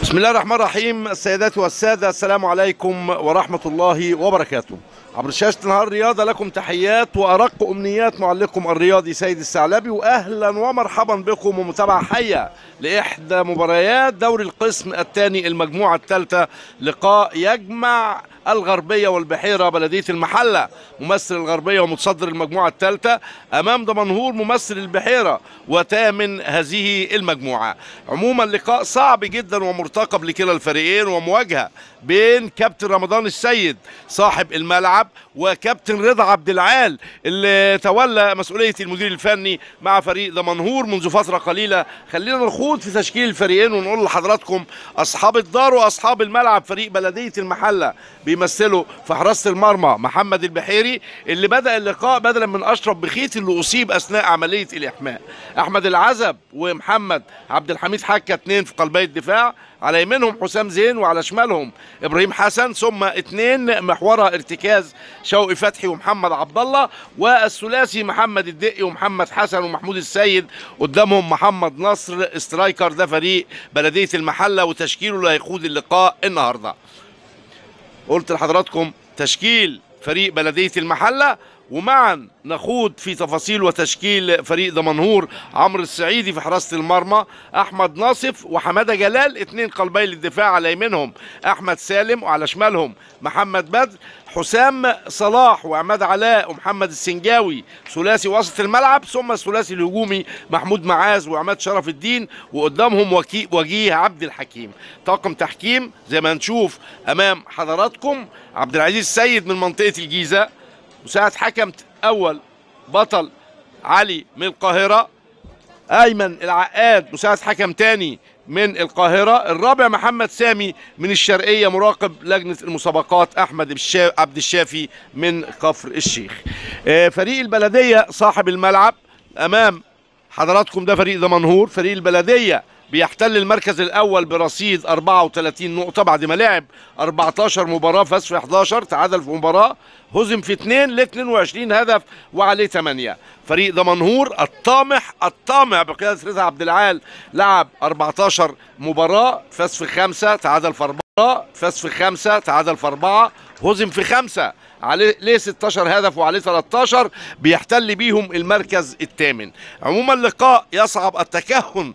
بسم الله الرحمن الرحيم السيدات والسادة السلام عليكم ورحمة الله وبركاته عبر شاشة نهار الرياضة لكم تحيات وأرق أمنيات معلقكم الرياضي سيد الثعلبي وأهلا ومرحبا بكم ومتابعة حية لإحدى مباريات دوري القسم الثاني المجموعة الثالثة لقاء يجمع الغربية والبحيرة بلدية المحلة ممثل الغربية ومتصدر المجموعة الثالثة أمام دمنهور ممثل البحيرة وثامن هذه المجموعة عموما لقاء صعب جدا ومرتقب لكلا الفريقين ومواجهة بين كابتن رمضان السيد صاحب الملعب وكابتن رضا عبد العال اللي تولى مسؤولية المدير الفني مع فريق دمنهور منذ فترة قليلة خلينا نخوض في تشكيل الفريقين ونقول لحضراتكم أصحاب الدار وأصحاب الملعب فريق بلدية المحلة بيمثلوا في حراسة المرمى محمد البحيري اللي بدأ اللقاء بدلا من أشرف بخيت اللي أصيب أثناء عملية الإحماء أحمد العزب ومحمد عبد الحميد حكة اثنين في قلبي الدفاع على يمينهم حسام زين وعلى شمالهم ابراهيم حسن ثم اثنين محورها ارتكاز شوقي فتحي ومحمد عبد الله والثلاثي محمد الدقي ومحمد حسن ومحمود السيد قدامهم محمد نصر سترايكر ده فريق بلديه المحله وتشكيله اللي هيخوض اللقاء النهارده قلت لحضراتكم تشكيل فريق بلديه المحله ومعا نخوض في تفاصيل وتشكيل فريق دمنهور عمرو السعيدي في حراسه المرمى احمد ناصف وحماده جلال اثنين قلبي للدفاع على يمينهم احمد سالم وعلى شمالهم محمد بدر حسام صلاح وعماد علاء ومحمد السنجاوي ثلاثي وسط الملعب ثم الثلاثي الهجومي محمود معاذ وعماد شرف الدين وقدامهم وكي وجيه عبد الحكيم طاقم تحكيم زي ما نشوف امام حضراتكم عبد العزيز السيد من منطقه الجيزه مساعد حكم اول بطل علي من القاهره ايمن العقاد مساعد حكم تاني من القاهرة الرابع محمد سامي من الشرقية مراقب لجنة المسابقات أحمد عبد الشافي من كفر الشيخ فريق البلدية صاحب الملعب أمام حضراتكم ده فريق دمنهور فريق البلدية بيحتل المركز الاول برصيد 34 نقطه بعد ما لعب 14 مباراه فاز في 11 تعادل في مباراه هزم في 2 ل 22 هدف وعليه 8 فريق دمنهور الطامح الطامع بقياده رضا عبد العال لعب 14 مباراه فاز في 5 تعادل في 4 فاز في 5 تعادل في 4 هزم في 5 عليه ليه 16 هدف وعليه 13 بيحتل بيهم المركز الثامن عموما اللقاء يصعب التكهن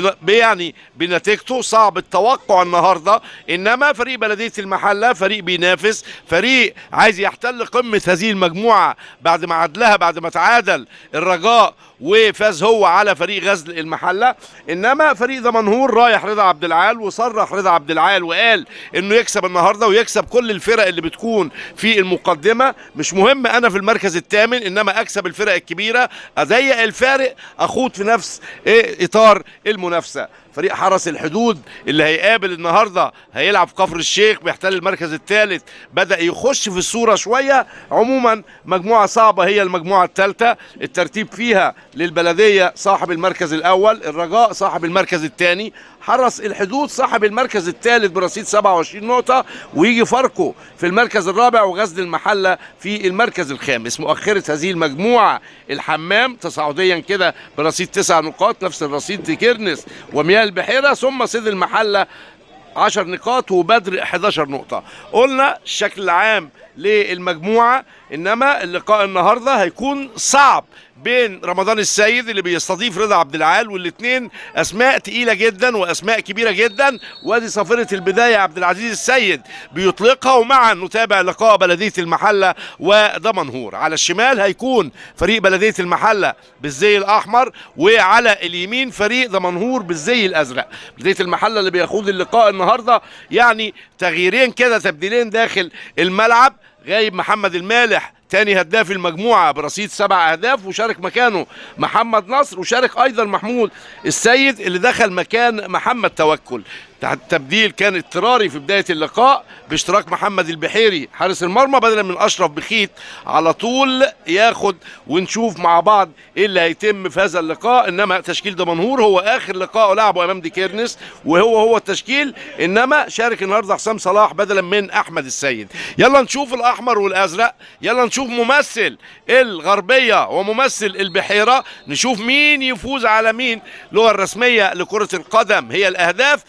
يعني بنتيجته صعب التوقع النهارده انما فريق بلديه المحله فريق بينافس فريق عايز يحتل قمه هذه المجموعه بعد ما عدلها بعد ما تعادل الرجاء وفاز هو على فريق غزل المحله انما فريق دمنهور رايح رضا عبد العال وصرح رضا عبد العال وقال انه يكسب النهارده ويكسب كل الفرق اللي بتكون في المقدمه مش مهم انا في المركز الثامن انما اكسب الفرق الكبيره اضيق الفارق اخوض في نفس إيه اطار المنافسه فريق حرس الحدود اللي هيقابل النهارده هيلعب في كفر الشيخ بيحتل المركز الثالث بدا يخش في الصوره شويه عموما مجموعه صعبه هي المجموعه الثالثه الترتيب فيها للبلديه صاحب المركز الاول الرجاء صاحب المركز الثاني حرس الحدود صاحب المركز الثالث برصيد 27 نقطة ويجي فاركو في المركز الرابع وغزل المحلة في المركز الخامس مؤخرة هذه المجموعة الحمام تصاعديا كده برصيد 9 نقاط نفس الرصيد كيرنس ومياه البحيرة ثم صيد المحلة 10 نقاط وبدر 11 نقطة قلنا الشكل العام للمجموعة إنما اللقاء النهاردة هيكون صعب بين رمضان السيد اللي بيستضيف رضا عبد العال والاثنين اسماء تقيله جدا واسماء كبيره جدا وادي صافره البدايه عبد العزيز السيد بيطلقها ومعا نتابع لقاء بلديه المحله ودمنهور على الشمال هيكون فريق بلديه المحله بالزي الاحمر وعلى اليمين فريق دمنهور بالزي الازرق بلديه المحله اللي بيخوض اللقاء النهارده يعني تغييرين كده تبديلين داخل الملعب غايب محمد المالح تاني هداف المجموعة برصيد سبع أهداف وشارك مكانه محمد نصر وشارك أيضا محمود السيد اللي دخل مكان محمد توكل التبديل كان اضطراري في بدايه اللقاء باشتراك محمد البحيري حارس المرمى بدلا من اشرف بخيت على طول ياخد ونشوف مع بعض ايه اللي هيتم في هذا اللقاء انما تشكيل دمنهور هو اخر لقاء لعبه امام دي كيرنس وهو هو التشكيل انما شارك النهارده حسام صلاح بدلا من احمد السيد يلا نشوف الاحمر والازرق يلا نشوف ممثل الغربيه وممثل البحيره نشوف مين يفوز على مين اللغه الرسميه لكره القدم هي الاهداف مين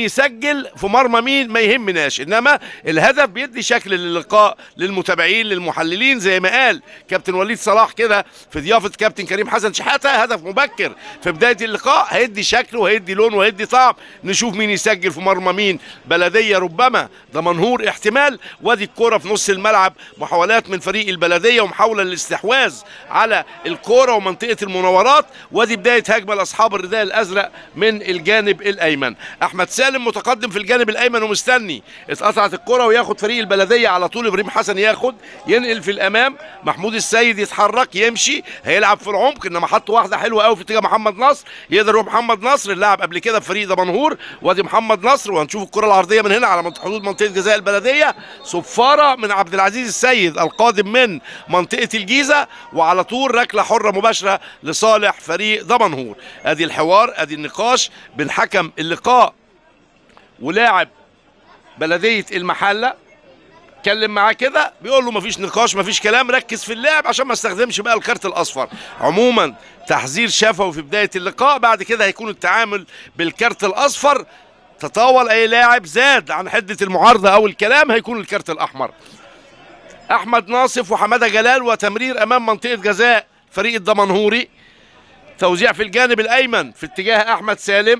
يسجل في مرمى مين ما يهمناش انما الهدف بيدي شكل للقاء للمتابعين للمحللين زي ما قال كابتن وليد صلاح كده في ضيافه كابتن كريم حسن شحاته هدف مبكر في بدايه اللقاء هيدي شكل وهيدي لون وهيدي طعم نشوف مين يسجل في مرمى مين بلديه ربما دمنهور احتمال وادي الكوره في نص الملعب محاولات من فريق البلديه ومحاوله للاستحواذ على الكوره ومنطقه المناورات وادي بدايه هجمه لاصحاب الرداء الازرق من الجانب الايمن احمد سالم متقدم في الجانب الايمن ومستني اتقطعت الكره وياخد فريق البلديه على طول ابراهيم حسن ياخد ينقل في الامام محمود السيد يتحرك يمشي هيلعب في العمق انما حط واحده حلوه قوي في اتجاه محمد نصر يقدر يروح محمد نصر اللاعب قبل كده في فريق دمنهور وادي محمد نصر وهنشوف الكره العرضيه من هنا على حدود منطقه جزاء البلديه صفاره من عبد العزيز السيد القادم من منطقه الجيزه وعلى طول ركله حره مباشره لصالح فريق دمنهور ادي الحوار ادي النقاش بين حكم اللقاء ولاعب بلديه المحله اتكلم معاه كده بيقول له مفيش نقاش مفيش كلام ركز في اللعب عشان ما استخدمش بقى الكارت الاصفر عموما تحذير شفوي في بدايه اللقاء بعد كده هيكون التعامل بالكارت الاصفر تطاول اي لاعب زاد عن حده المعارضه او الكلام هيكون الكارت الاحمر احمد ناصف وحماده جلال وتمرير امام منطقه جزاء فريق الدمنهوري توزيع في الجانب الايمن في اتجاه احمد سالم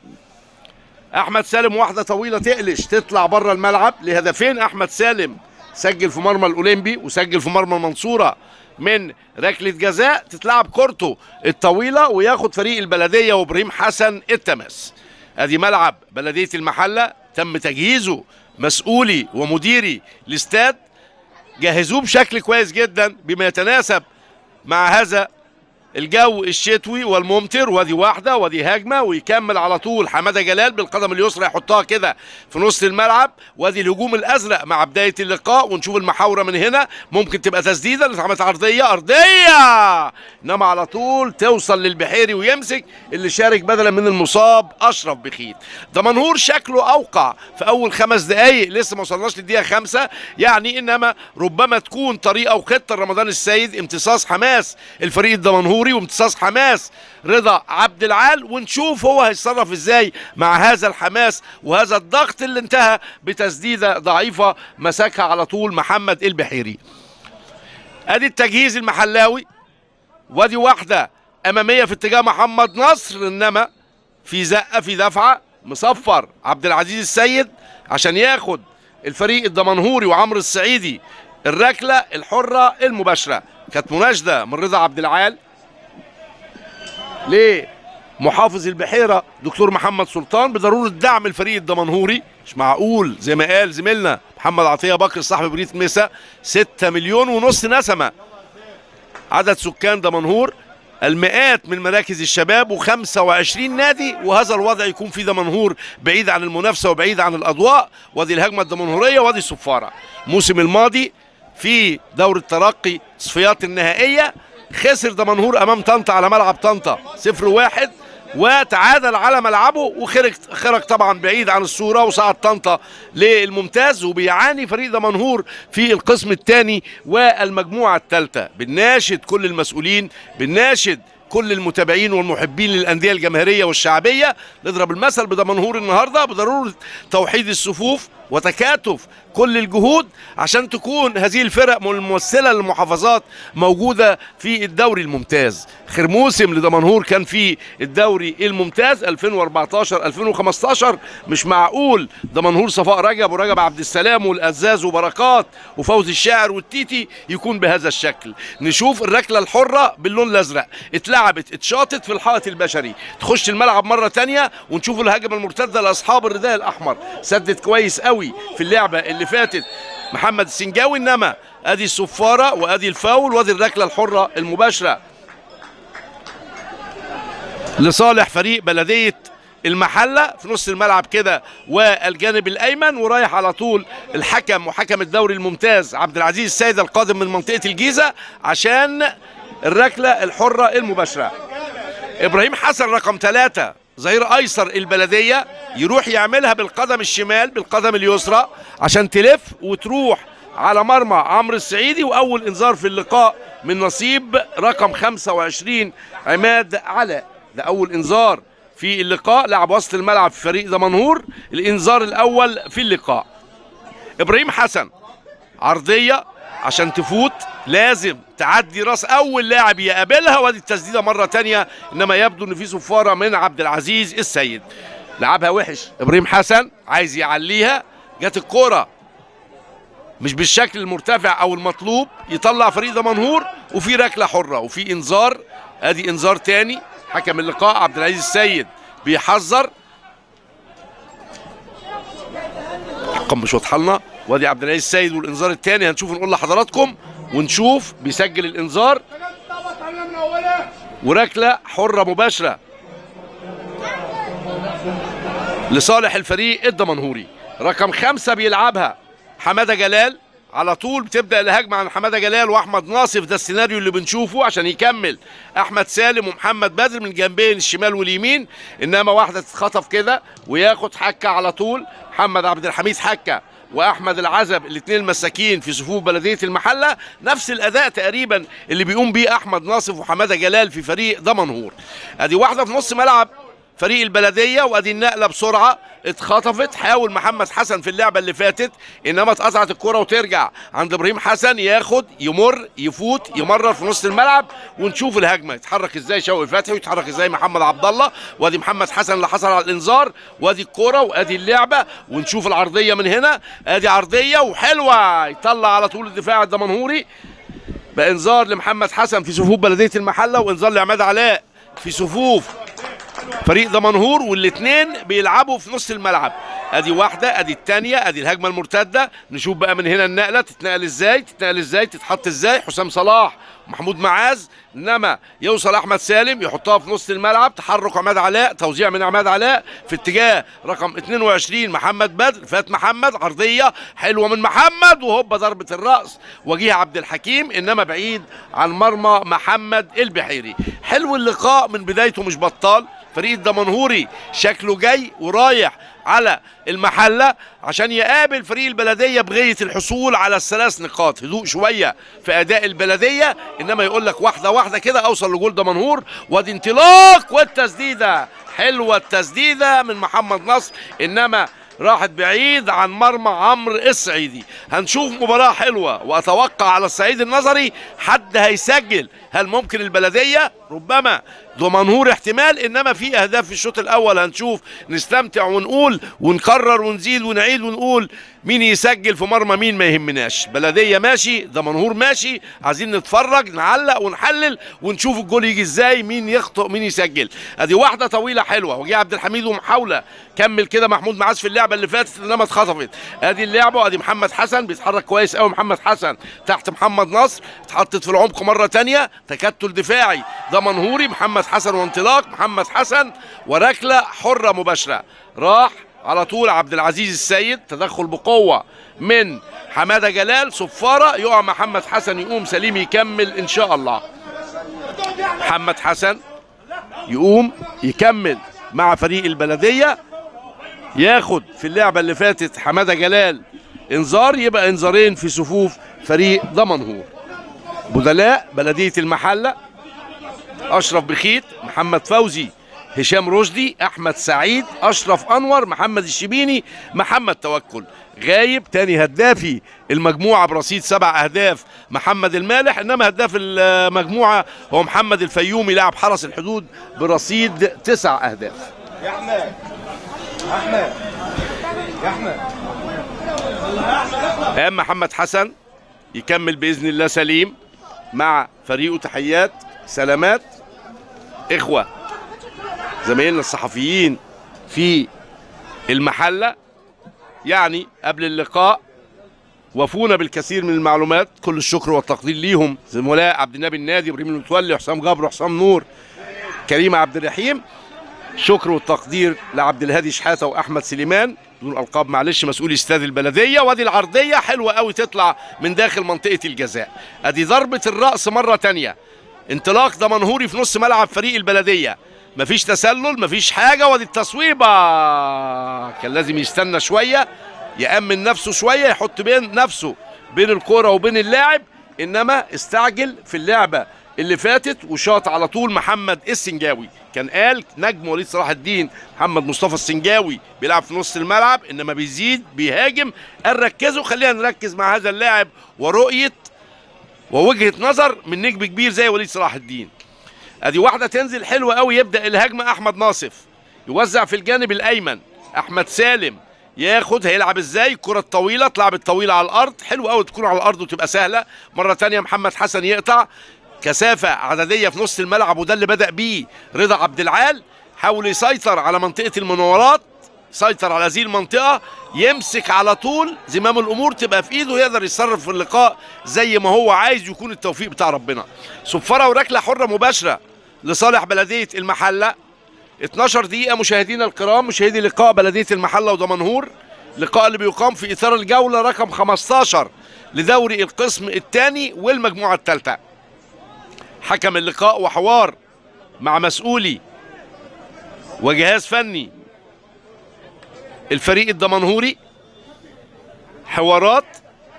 احمد سالم واحده طويله تقلش تطلع بره الملعب لهدفين احمد سالم سجل في مرمى الاولمبي وسجل في مرمى المنصوره من ركله جزاء تتلعب كورته الطويله وياخد فريق البلديه وابراهيم حسن التماس ادي ملعب بلديه المحله تم تجهيزه مسؤولي ومديري الاستاد جهزوه بشكل كويس جدا بما يتناسب مع هذا الجو الشتوي والممطر وادي واحده وادي هجمه ويكمل على طول حماده جلال بالقدم اليسرى يحطها كده في نص الملعب وادي الهجوم الازرق مع بدايه اللقاء ونشوف المحاوره من هنا ممكن تبقى تسديده اللي اتعملت عرضيه ارضيه انما على طول توصل للبحيري ويمسك اللي شارك بدلا من المصاب اشرف بخيت دمنهور شكله اوقع في اول خمس دقائق لسه ما وصلناش للدقيقه خمسة يعني انما ربما تكون طريقه وخطه رمضان السيد امتصاص حماس الفريق الدمنهوري الدوري وامتصاص حماس رضا عبد العال ونشوف هو هيتصرف ازاي مع هذا الحماس وهذا الضغط اللي انتهى بتسديده ضعيفه مسكها على طول محمد البحيري ادي التجهيز المحلاوي وادي واحده اماميه في اتجاه محمد نصر انما في زقه في دفعه مصفر عبد العزيز السيد عشان ياخد الفريق الدمنهوري وعمرو السعيدي الركله الحره المباشره كانت مناشده من رضا عبد العال لمحافظ البحيره دكتور محمد سلطان بضروره دعم الفريق الدمنهوري مش معقول زي ما قال زميلنا محمد عطيه بكر صاحب بريد مسا 6 مليون ونص نسمه عدد سكان دمنهور المئات من مراكز الشباب و25 نادي وهذا الوضع يكون في دمنهور بعيد عن المنافسه وبعيد عن الاضواء وادي الهجمه الدمنهوريه وادي الصفاره الموسم الماضي في دور الترقي تصفيات النهائيه خسر دمنهور امام طنطا على ملعب طنطا 0 1 وتعادل على ملعبه وخرج خرج طبعا بعيد عن الصوره وصعد طنطا للممتاز وبيعاني فريق دمنهور في القسم الثاني والمجموعه الثالثه بناشد كل المسؤولين بناشد كل المتابعين والمحبين للانديه الجماهيريه والشعبيه نضرب المثل بدمنهور النهارده بضروره توحيد الصفوف وتكاتف كل الجهود عشان تكون هذه الفرق الممثله للمحافظات موجوده في الدوري الممتاز خير موسم لدمنهور كان في الدوري الممتاز 2014 2015 مش معقول دمنهور صفاء رجب ورجب عبد السلام والازاز وبركات وفوزي الشاعر والتيتي يكون بهذا الشكل نشوف الركله الحره باللون الازرق اتلعبت اتشاطت في الحائط البشري تخش الملعب مره تانية ونشوف الهجمه المرتده لاصحاب الرداء الاحمر سدت كويس قوي في اللعبه اللي فاتت محمد السنجاوي انما ادي الصفاره وادي الفاول وادي الركله الحره المباشره لصالح فريق بلديه المحله في نص الملعب كده والجانب الايمن ورايح على طول الحكم وحكم الدوري الممتاز عبد العزيز السيد القادم من منطقه الجيزه عشان الركله الحره المباشره ابراهيم حسن رقم ثلاثة ظهير ايسر البلديه يروح يعملها بالقدم الشمال بالقدم اليسرى عشان تلف وتروح على مرمى عمرو السعيدي واول انذار في اللقاء من نصيب رقم 25 عماد علاء ده اول انذار في اللقاء لاعب وسط الملعب في فريق دمنهور الانذار الاول في اللقاء ابراهيم حسن عرضيه عشان تفوت لازم تعدي راس اول لاعب يقابلها وادي التسديده مره تانية انما يبدو ان في صفاره من عبد العزيز السيد لعبها وحش ابراهيم حسن عايز يعليها جت الكوره مش بالشكل المرتفع او المطلوب يطلع فريق دمنهور وفي ركله حره وفي انذار ادي انذار تاني حكم اللقاء عبد العزيز السيد بيحذر الحكم مش واضحه لنا وادي عبد العزيز السيد والانذار الثاني هنشوف نقول لحضراتكم ونشوف بيسجل الانذار وركله حره مباشره لصالح الفريق الدمنهوري رقم خمسة بيلعبها حماده جلال على طول بتبدا الهجمه عن حماده جلال واحمد ناصف ده السيناريو اللي بنشوفه عشان يكمل احمد سالم ومحمد بدر من جنبين الشمال واليمين انما واحده تتخطف كده وياخد حكه على طول محمد عبد الحميد حكه واحمد العزب الاثنين المساكين في صفوف بلديه المحله نفس الاداء تقريبا اللي بيقوم بيه احمد ناصف وحماده جلال في فريق دمنهور ادي واحده في نص ملعب فريق البلديه وادي النقله بسرعه اتخطفت حاول محمد حسن في اللعبه اللي فاتت انما اتقطعت الكره وترجع عند ابراهيم حسن ياخد يمر يفوت يمرر في نص الملعب ونشوف الهجمه يتحرك ازاي شوقي فتحي ويتحرك ازاي محمد عبد الله وادي محمد حسن اللي حصل على الانذار وادي الكره وادي اللعبه ونشوف العرضيه من هنا ادي عرضيه وحلوه يطلع على طول الدفاع الدمنهوري بانذار لمحمد حسن في صفوف بلديه المحله وانذار لعماد علاء في صفوف فريق دمنهور والاثنين بيلعبوا في نص الملعب ادي واحده ادي الثانيه ادي الهجمه المرتده نشوف بقى من هنا النقله تتنقل ازاي تتنقل ازاي تتحط ازاي حسام صلاح محمود معاذ انما يوصل احمد سالم يحطها في نص الملعب تحرك عماد علاء توزيع من عماد علاء في اتجاه رقم 22 محمد بدر فات محمد عرضيه حلوه من محمد وهوبا ضربه الراس وجيه عبد الحكيم انما بعيد عن مرمى محمد البحيري حلو اللقاء من بدايته مش بطال فريق الدمنهوري شكله جاي ورايح على المحله عشان يقابل فريق البلديه بغايه الحصول على الثلاث نقاط هدوء شويه في اداء البلديه انما يقول لك واحده واحده كده اوصل لجول دمنهور وادي انطلاق والتسديده حلوه التسديده من محمد نصر انما راحت بعيد عن مرمى عمرو الصعيدي هنشوف مباراة حلوة وأتوقع على الصعيد النظري حد هيسجل هل ممكن البلدية ربما دمنهور احتمال انما في اهداف في الشوط الاول هنشوف نستمتع ونقول ونكرر ونزيد ونعيد ونقول مين يسجل في مرمى مين ما يهمناش بلديه ماشي دمنهور ماشي عايزين نتفرج نعلق ونحلل ونشوف الجول يجي ازاي مين يخطئ مين يسجل ادي واحده طويله حلوه وجه عبد الحميد ومحاوله كمل كده محمود معاذ في اللعبه اللي فاتت انما اتخطفت ادي اللعبه وادي محمد حسن بيتحرك كويس قوي محمد حسن تحت محمد نصر اتحطت في العمق مره تانية تكتل دفاعي دمنهوري محمد حسن وانطلاق محمد حسن وركله حره مباشره راح على طول عبد العزيز السيد تدخل بقوه من حماده جلال صفاره يقع محمد حسن يقوم سليم يكمل ان شاء الله محمد حسن يقوم يكمل مع فريق البلديه ياخد في اللعبه اللي فاتت حماده جلال انذار يبقى انذارين في صفوف فريق دمنهور بدلاء بلديه المحله اشرف بخيت محمد فوزي هشام رشدي احمد سعيد اشرف انور محمد الشبيني محمد توكل غايب تاني هدافي المجموعه برصيد سبع اهداف محمد المالح انما هداف المجموعه هو محمد الفيومي لاعب حرس الحدود برصيد تسع اهداف يا احمد احمد يا احمد قام محمد حسن يكمل باذن الله سليم مع فريقه تحيات سلامات اخوه زمايلنا الصحفيين في المحله يعني قبل اللقاء وفونا بالكثير من المعلومات كل الشكر والتقدير ليهم زملاء عبد النبي النادي ابراهيم المتولي حسام جبر حسام نور كريم عبد الرحيم شكر والتقدير لعبد الهادي شحاته واحمد سليمان دون القاب معلش مسؤول استاد البلديه وادي العرضيه حلوه قوي تطلع من داخل منطقه الجزاء ادي ضربه الراس مره تانية انطلاق دمنهوري في نص ملعب فريق البلديه مفيش تسلل مفيش حاجه وادي التصويبه كان لازم يستنى شويه يامن نفسه شويه يحط بين نفسه بين الكوره وبين اللاعب انما استعجل في اللعبه اللي فاتت وشاط على طول محمد السنجاوي كان قال نجم وليد صلاح الدين محمد مصطفى السنجاوي بيلعب في نص الملعب انما بيزيد بيهاجم قال ركزوا خلينا نركز مع هذا اللاعب ورؤيه ووجهه نظر من نجم كبير زي وليد صلاح الدين ادي واحده تنزل حلوه قوي يبدا الهجمه احمد ناصف يوزع في الجانب الايمن احمد سالم ياخد هيلعب ازاي الكره الطويله اتلعب الطويله على الارض حلو قوي تكون على الارض وتبقى سهله مره تانية محمد حسن يقطع كثافه عدديه في نص الملعب وده اللي بدا بيه رضا عبد العال حاول يسيطر على منطقه المناورات سيطر على هذه المنطقه يمسك على طول زمام الامور تبقى في ايده يقدر يتصرف في اللقاء زي ما هو عايز يكون التوفيق بتاع ربنا صفاره وركله حره مباشره لصالح بلديه المحله 12 دقيقة مشاهدينا الكرام مشاهدي لقاء بلدية المحلة ودمنهور لقاء اللي بيقام في إطار الجولة رقم 15 لدوري القسم الثاني والمجموعة الثالثة حكم اللقاء وحوار مع مسؤولي وجهاز فني الفريق الدمنهوري حوارات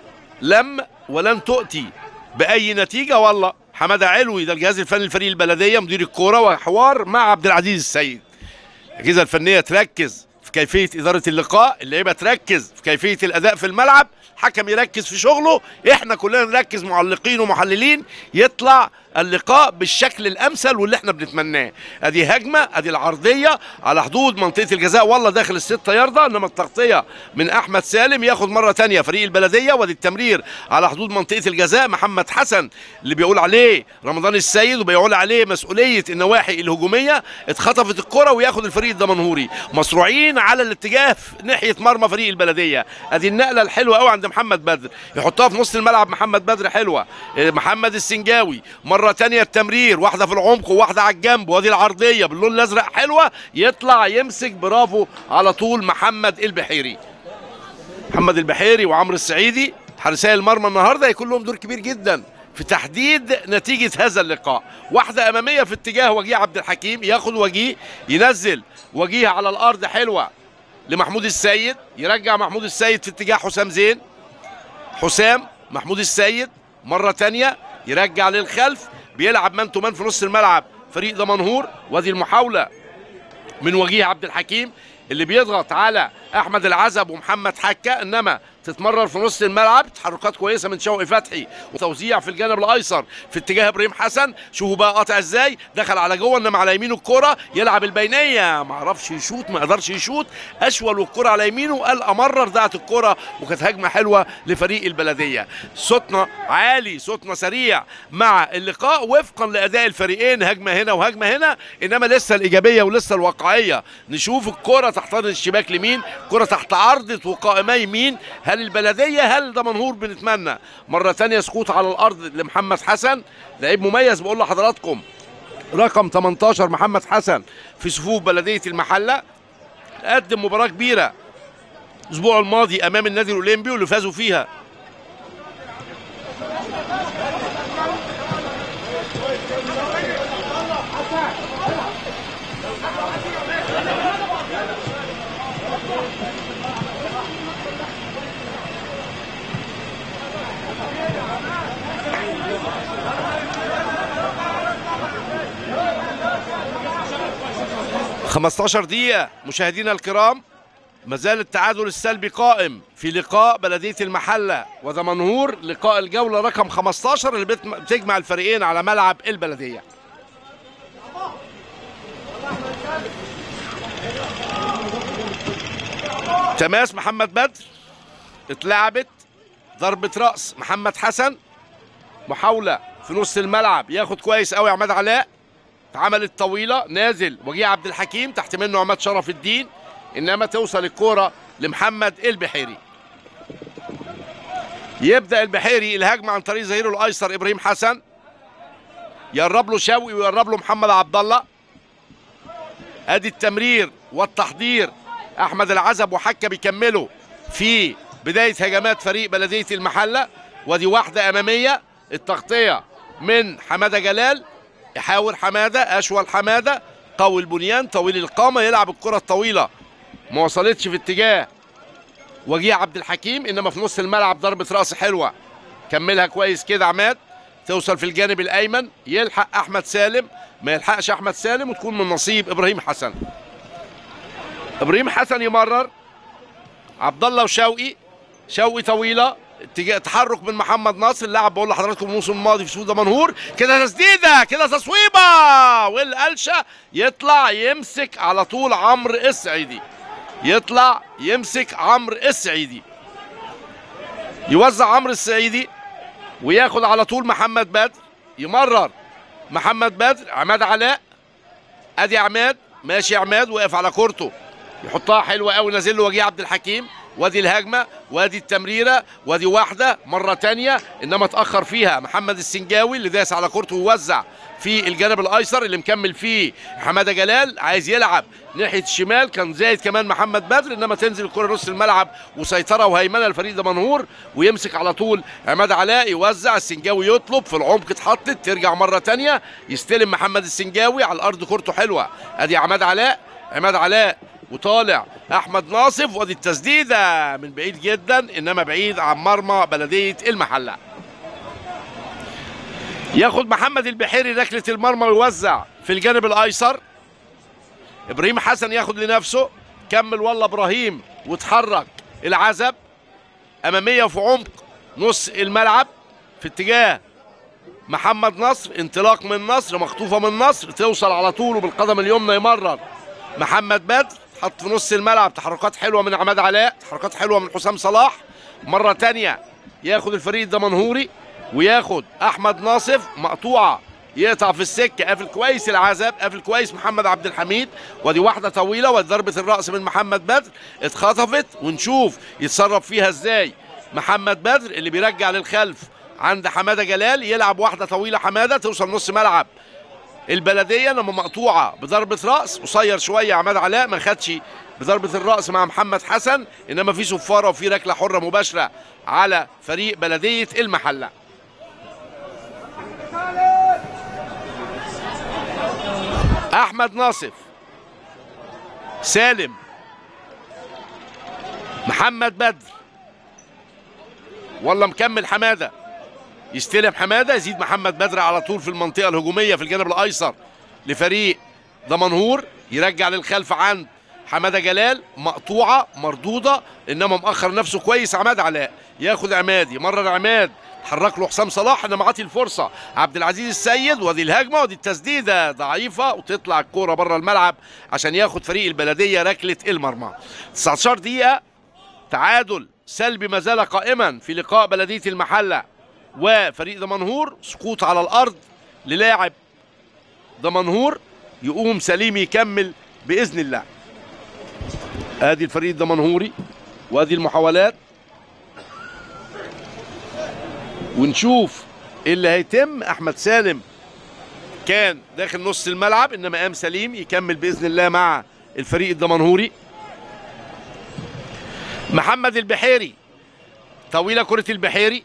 لم ولن تؤتي بأي نتيجة والله حماده علوي ده الجهاز الفني لفريق البلديه مدير الكوره وحوار مع عبد العزيز السيد الاجهزه الفنيه تركز في كيفيه اداره اللقاء اللعيبه تركز في كيفيه الاداء في الملعب حكم يركز في شغله احنا كلنا نركز معلقين ومحللين يطلع اللقاء بالشكل الامثل واللي احنا بنتمناه ادي هجمه ادي العرضيه على حدود منطقه الجزاء والله داخل الستة ياردة انما التغطيه من احمد سالم ياخد مره تانية فريق البلديه وادي التمرير على حدود منطقه الجزاء محمد حسن اللي بيقول عليه رمضان السيد وبيقول عليه مسؤوليه النواحي الهجوميه اتخطفت الكره وياخد الفريق الدمنهوري مصروعين على الاتجاه ناحيه مرمى فريق البلديه ادي النقله الحلوه قوي عند محمد بدر يحطها في نص الملعب محمد بدر حلوه محمد السنجاوي مرة تانية التمرير واحدة في العمق وواحدة على الجنب وادي العرضية باللون الأزرق حلوة يطلع يمسك برافو على طول محمد البحيري محمد البحيري وعمرو السعيدي حارسي المرمى النهارده هيكون لهم دور كبير جدا في تحديد نتيجة هذا اللقاء واحدة أمامية في اتجاه وجيه عبد الحكيم ياخد وجيه ينزل وجيه على الأرض حلوة لمحمود السيد يرجع محمود السيد في اتجاه حسام زين حسام محمود السيد مرة تانية يرجع للخلف بيلعب مان تو مان في نص الملعب فريق دمنهور وادي المحاولة من وجيه عبد الحكيم اللي بيضغط على احمد العزب ومحمد حكه انما تتمرر في نص الملعب تحركات كويسه من شوقي فتحي وتوزيع في الجانب الايسر في اتجاه ابراهيم حسن شوفوا بقى قاطع ازاي دخل على جوه انما على يمينه الكوره يلعب البينيه ما عرفش يشوط ما قدرش يشوط اشول والكوره على يمينه قال امرر ضاعت الكوره وكانت هجمه حلوه لفريق البلديه صوتنا عالي صوتنا سريع مع اللقاء وفقا لاداء الفريقين هجمه هنا وهجمه هنا انما لسه الايجابيه ولسه الواقعيه نشوف الكوره تحت ارض الشباك لمين كره تحت عرضه وقائمه يمين هل البلديه هل دمنهور بنتمنى مره ثانيه سقوط على الارض لمحمد حسن لعيب مميز بقول لحضراتكم رقم 18 محمد حسن في صفوف بلديه المحله قدم مباراه كبيره الاسبوع الماضي امام النادي الاولمبي واللي فازوا فيها خمستاشر دقيقة مشاهدينا الكرام ما زال التعادل السلبي قائم في لقاء بلدية المحلة ودمنهور لقاء الجولة رقم 15 اللي بتم- بتجمع الفريقين على ملعب البلدية تماس محمد بدر اتلعبت ضربة رأس محمد حسن محاولة في نص الملعب ياخد كويس قوي عماد علاء اتعملت طويلة نازل وجيه عبد الحكيم تحت منه عماد شرف الدين انما توصل الكرة لمحمد البحيري يبدأ البحيري الهجمة عن طريق ظهيره الايسر ابراهيم حسن يقرب له شوقي ويقرب له محمد عبد الله ادي التمرير والتحضير احمد العزب وحكه بيكملوا في بدايه هجمات فريق بلديه المحله ودي واحده اماميه التغطيه من حماده جلال يحاول حماده اشول حماده قوي البنيان طويل القامه يلعب الكره الطويله ما وصلتش في اتجاه وجيه عبد الحكيم انما في نص الملعب ضربه راس حلوه كملها كويس كده عماد توصل في الجانب الايمن يلحق احمد سالم ما يلحقش احمد سالم وتكون من نصيب ابراهيم حسن ابراهيم حسن يمرر عبد الله وشوقي شوقي طويله اتجاه تحرك من محمد ناصر اللاعب بقول لحضراتكم الموسم الماضي في سوده منهور كده تسديده كده تصويبه والقلشه يطلع يمسك على طول عمرو السعيدي يطلع يمسك عمرو السعيدي يوزع عمرو السعيدي وياخد على طول محمد بدر يمرر محمد بدر عماد علاء ادي عماد ماشي عماد واقف على كورته يحطها حلوه قوي نازل له وجيه عبد الحكيم وادي الهجمه وادي التمريره وادي واحده مره تانية انما اتاخر فيها محمد السنجاوي اللي داس على كورته ووزع في الجانب الايسر اللي مكمل فيه حماده جلال عايز يلعب ناحيه الشمال كان زايد كمان محمد بدر انما تنزل الكره نص الملعب وسيطره وهيمنه الفريق ده منهور ويمسك على طول عماد علاء يوزع السنجاوي يطلب في العمق اتحطت ترجع مره تانية يستلم محمد السنجاوي على الارض كورته حلوه ادي عماد علاء عماد علاء وطالع احمد ناصف وادي التسديده من بعيد جدا انما بعيد عن مرمى بلديه المحله ياخد محمد البحيري ركله المرمى ويوزع في الجانب الايسر ابراهيم حسن ياخد لنفسه كمل والله ابراهيم وتحرك العزب اماميه في عمق نص الملعب في اتجاه محمد نصر انطلاق من نصر مخطوفه من نصر توصل على طول وبالقدم اليمنى يمرر محمد بدر حط في نص الملعب تحركات حلوه من عماد علاء تحركات حلوه من حسام صلاح مره تانية ياخد الفريق الدمنهوري وياخد احمد ناصف مقطوعه يقطع في السكه قافل كويس العزب قافل كويس محمد عبد الحميد ودي واحده طويله ودي ضربه الراس من محمد بدر اتخطفت ونشوف يتصرف فيها ازاي محمد بدر اللي بيرجع للخلف عند حماده جلال يلعب واحده طويله حماده توصل نص ملعب البلديه لما مقطوعه بضربه راس قصير شويه عماد علاء ما خدش بضربه الراس مع محمد حسن انما في صفاره وفي ركله حره مباشره على فريق بلديه المحله احمد ناصف سالم محمد بدر والله مكمل حماده يستلم حماده يزيد محمد بدر على طول في المنطقه الهجوميه في الجانب الايسر لفريق دمنهور يرجع للخلف عند حماده جلال مقطوعه مردوده انما مأخر نفسه كويس عماد علاء ياخد عماد يمرر عماد حرك له حسام صلاح انما عاطي الفرصه عبد العزيز السيد ودي الهجمه ودي التسديده ضعيفه وتطلع الكوره بره الملعب عشان ياخد فريق البلديه ركله المرمى 19 دقيقه تعادل سلبي ما زال قائما في لقاء بلديه المحله وفريق دمنهور سقوط على الارض للاعب دمنهور يقوم سليم يكمل باذن الله ادي الفريق الدمنهوري وادي المحاولات ونشوف إيه اللي هيتم احمد سالم كان داخل نص الملعب انما قام سليم يكمل باذن الله مع الفريق الدمنهوري محمد البحيري طويله كره البحيري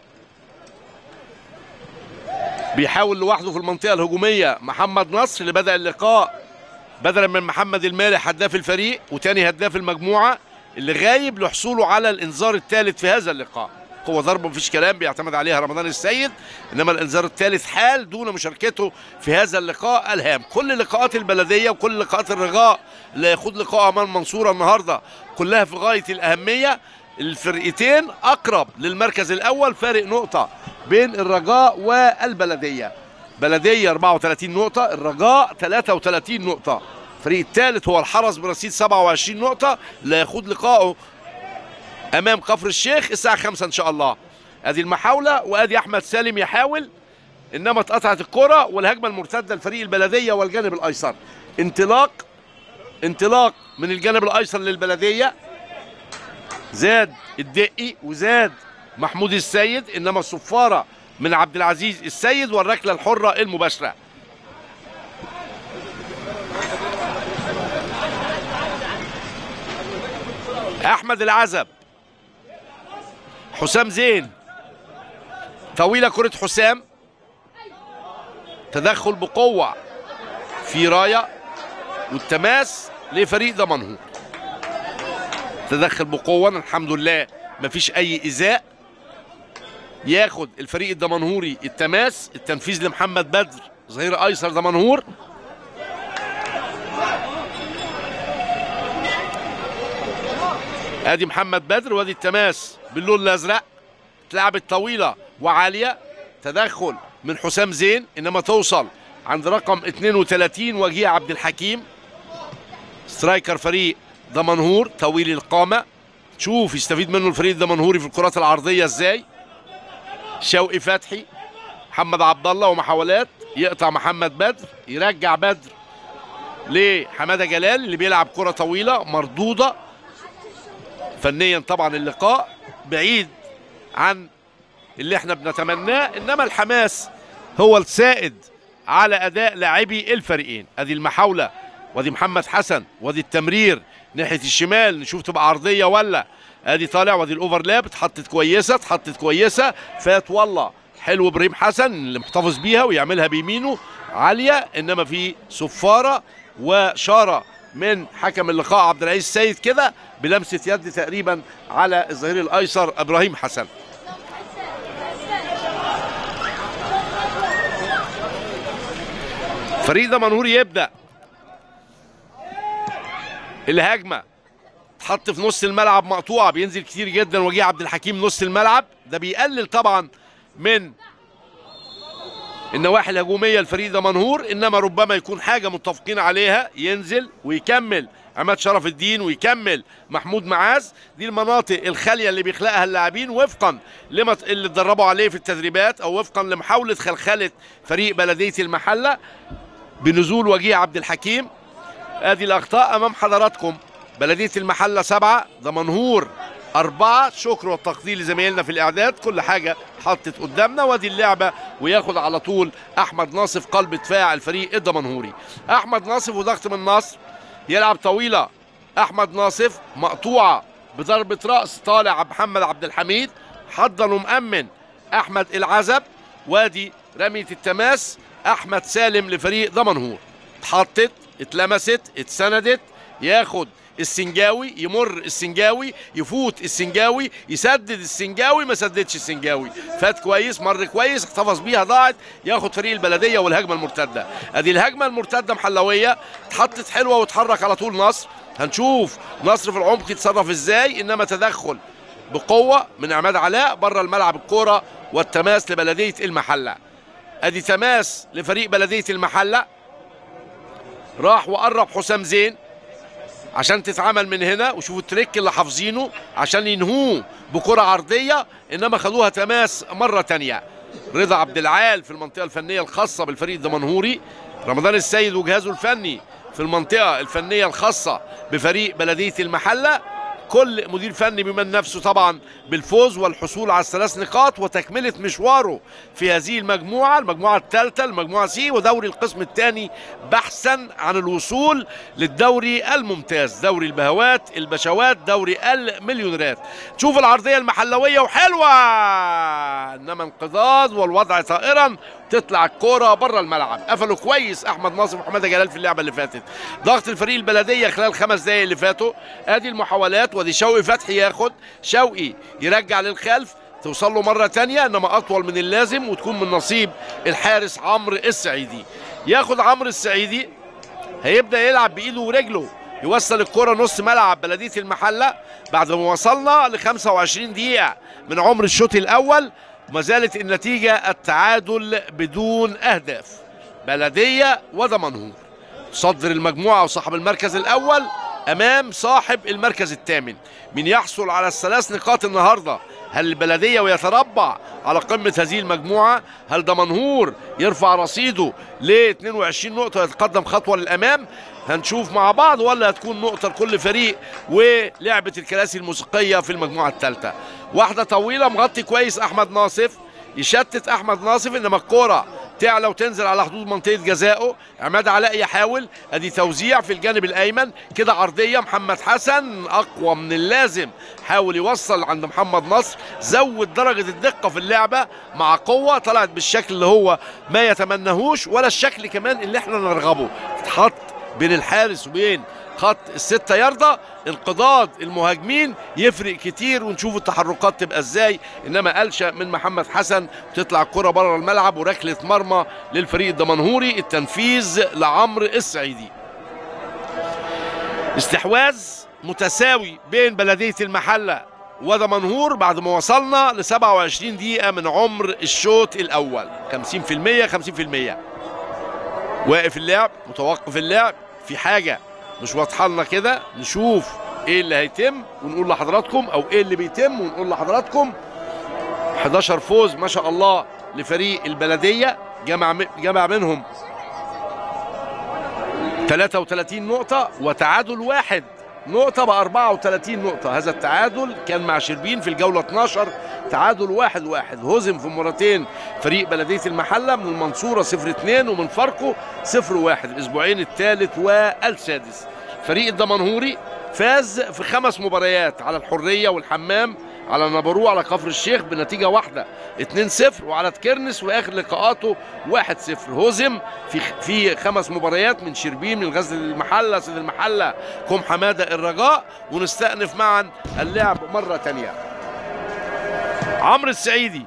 بيحاول لوحده في المنطقه الهجوميه محمد نصر اللي بدا اللقاء بدلا من محمد المالح هداف الفريق وتاني هداف المجموعه اللي غايب لحصوله على الانذار الثالث في هذا اللقاء قوة ضربة مفيش كلام بيعتمد عليها رمضان السيد انما الانذار الثالث حال دون مشاركته في هذا اللقاء الهام كل لقاءات البلديه وكل لقاءات الرجاء اللي هيخوض لقاء امام المنصوره النهارده كلها في غايه الاهميه الفرقتين اقرب للمركز الاول فارق نقطه بين الرجاء والبلديه بلديه 34 نقطه الرجاء 33 نقطه الفريق الثالث هو الحرس برصيد 27 نقطه اللي هيخوض لقائه امام كفر الشيخ الساعه 5 ان شاء الله ادي المحاوله وادي احمد سالم يحاول انما اتقطعت الكره والهجمه المرتده لفريق البلديه والجانب الايسر انطلاق انطلاق من الجانب الايسر للبلديه زاد الدقي وزاد محمود السيد انما الصفاره من عبد العزيز السيد والركله الحره المباشره احمد العزب حسام زين طويله كره حسام تدخل بقوه في رايه والتماس لفريق دمنهور تدخل بقوه الحمد لله مفيش اي ايذاء ياخد الفريق الدمنهوري التماس التنفيذ لمحمد بدر ظهير ايسر دمنهور ادي محمد بدر وادي التماس باللون الازرق اتلعبت طويله وعاليه تدخل من حسام زين انما توصل عند رقم 32 وجيه عبد الحكيم سترايكر فريق دمنهور طويل القامه شوف يستفيد منه الفريق الدمنهوري في الكرات العرضيه ازاي شوقي فتحي محمد عبد الله ومحاولات يقطع محمد بدر يرجع بدر لحماده جلال اللي بيلعب كره طويله مردوده فنيا طبعا اللقاء بعيد عن اللي احنا بنتمناه انما الحماس هو السائد على اداء لاعبي الفريقين ادي المحاوله وادي محمد حسن وادي التمرير ناحيه الشمال نشوف تبقى عرضيه ولا ادي طالع وادي الاوفرلاب اتحطت كويسه اتحطت كويسه فات والله حلو ابراهيم حسن اللي محتفظ بيها ويعملها بيمينه عاليه انما في صفاره وشاره من حكم اللقاء عبد العزيز السيد كده بلمسه يد تقريبا على الظهير الايسر ابراهيم حسن فريق دمنهور يبدا الهجمه تحط في نص الملعب مقطوعه بينزل كتير جدا وجيه عبد الحكيم نص الملعب ده بيقلل طبعا من النواحي الهجوميه لفريق دمنهور انما ربما يكون حاجه متفقين عليها ينزل ويكمل عماد شرف الدين ويكمل محمود معاذ دي المناطق الخاليه اللي بيخلقها اللاعبين وفقا لما اللي اتدربوا عليه في التدريبات او وفقا لمحاوله خلخله فريق بلديه المحله بنزول وجيه عبد الحكيم ادي الاخطاء امام حضراتكم بلديه المحله سبعه دمنهور أربعة شكر والتقدير لزمايلنا في الإعداد كل حاجة حطت قدامنا وادي اللعبة وياخد على طول أحمد ناصف قلب دفاع الفريق الدمنهوري أحمد ناصف وضغط من نصر يلعب طويلة أحمد ناصف مقطوعة بضربة رأس طالع محمد عبد الحميد حضن ومأمن أحمد العزب وادي رمية التماس أحمد سالم لفريق دمنهور اتحطت اتلمست اتسندت ياخد السنجاوي يمر السنجاوي يفوت السنجاوي يسدد السنجاوي ما سددش السنجاوي فات كويس مر كويس احتفظ بيها ضاعت ياخد فريق البلديه والهجمه المرتده ادي الهجمه المرتده محلويه اتحطت حلوه واتحرك على طول نصر هنشوف نصر في العمق يتصرف ازاي انما تدخل بقوه من عماد علاء بره الملعب الكوره والتماس لبلديه المحله ادي تماس لفريق بلديه المحله راح وقرب حسام زين عشان تتعمل من هنا وشوفوا التريك اللي حافظينه عشان ينهوه بكرة عرضية انما خدوها تماس مرة تانية رضا عبد العال في المنطقة الفنية الخاصة بالفريق الدمنهوري رمضان السيد وجهازه الفني في المنطقة الفنية الخاصة بفريق بلدية المحلة كل مدير فني بيمن نفسه طبعا بالفوز والحصول على الثلاث نقاط وتكملة مشواره في هذه المجموعة المجموعة الثالثة المجموعة سي ودوري القسم الثاني بحثا عن الوصول للدوري الممتاز دوري البهوات البشوات دوري المليونيرات تشوف العرضية المحلوية وحلوة انما انقضاض والوضع طائرا تطلع الكرة بره الملعب قفلوا كويس احمد ناصر وحماده جلال في اللعبه اللي فاتت ضغط الفريق البلديه خلال خمس دقايق اللي فاتوا ادي المحاولات وادي شوقي فتحي ياخد شوقي يرجع للخلف توصل له مرة تانية انما اطول من اللازم وتكون من نصيب الحارس عمرو السعيدي ياخد عمرو السعيدي هيبدا يلعب بايده ورجله يوصل الكرة نص ملعب بلدية المحلة بعد ما وصلنا ل 25 دقيقة من عمر الشوط الأول وما زالت النتيجة التعادل بدون أهداف بلدية ودمنهور صدر المجموعة وصاحب المركز الأول أمام صاحب المركز الثامن من يحصل على الثلاث نقاط النهاردة هل البلدية ويتربع على قمة هذه المجموعة هل دمنهور يرفع رصيده ل 22 نقطة ويتقدم خطوة للأمام هنشوف مع بعض ولا هتكون نقطة لكل فريق ولعبة الكراسي الموسيقية في المجموعة الثالثة واحدة طويلة مغطي كويس أحمد ناصف يشتت أحمد ناصف إنما الكرة تعلى وتنزل على حدود منطقة جزائه عماد علاء يحاول ادي توزيع في الجانب الايمن كده عرضية محمد حسن اقوى من اللازم حاول يوصل عند محمد نصر زود درجة الدقة في اللعبة مع قوة طلعت بالشكل اللي هو ما يتمنهوش ولا الشكل كمان اللي احنا نرغبه اتحط بين الحارس وبين خط الستة ياردة انقضاض المهاجمين يفرق كتير ونشوف التحركات تبقى ازاي انما قلشة من محمد حسن تطلع الكرة بره الملعب وركلة مرمى للفريق الدمنهوري التنفيذ لعمرو السعيدي استحواذ متساوي بين بلدية المحلة ودمنهور بعد ما وصلنا ل 27 دقيقة من عمر الشوط الأول 50% 50% واقف اللعب متوقف اللعب في حاجة مش واضحة لنا كده نشوف ايه اللي هيتم ونقول لحضراتكم او ايه اللي بيتم ونقول لحضراتكم 11 فوز ما شاء الله لفريق البلدية جمع جمع منهم 33 نقطة وتعادل واحد نقطة ب 34 نقطة هذا التعادل كان مع شربين في الجولة 12 تعادل واحد واحد هزم في مرتين فريق بلدية المحلة من المنصورة 0 2 ومن فاركو 0 1 الأسبوعين الثالث والسادس فريق الدمنهوري فاز في خمس مباريات على الحرية والحمام على نابورو على كفر الشيخ بنتيجة واحدة 2-0 وعلى تكرنس واخر لقاءاته 1-0 هزم في في خمس مباريات من شربين من غزل المحلة سيد المحلة كوم حمادة الرجاء ونستأنف معا اللعب مرة تانية عمرو السعيدي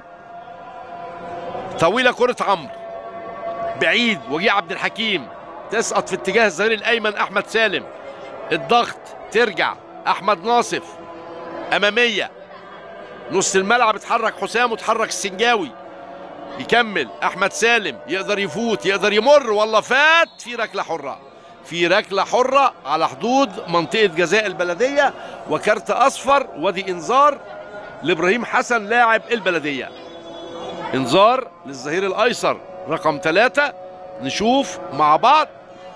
طويلة كرة عمرو بعيد وجيه عبد الحكيم تسقط في اتجاه الظهير الايمن احمد سالم الضغط ترجع احمد ناصف اماميه نص الملعب اتحرك حسام وتحرك السنجاوي يكمل احمد سالم يقدر يفوت يقدر يمر والله فات في ركله حره في ركله حره على حدود منطقه جزاء البلديه وكارت اصفر ودي انذار لابراهيم حسن لاعب البلديه انذار للظهير الايسر رقم ثلاثة نشوف مع بعض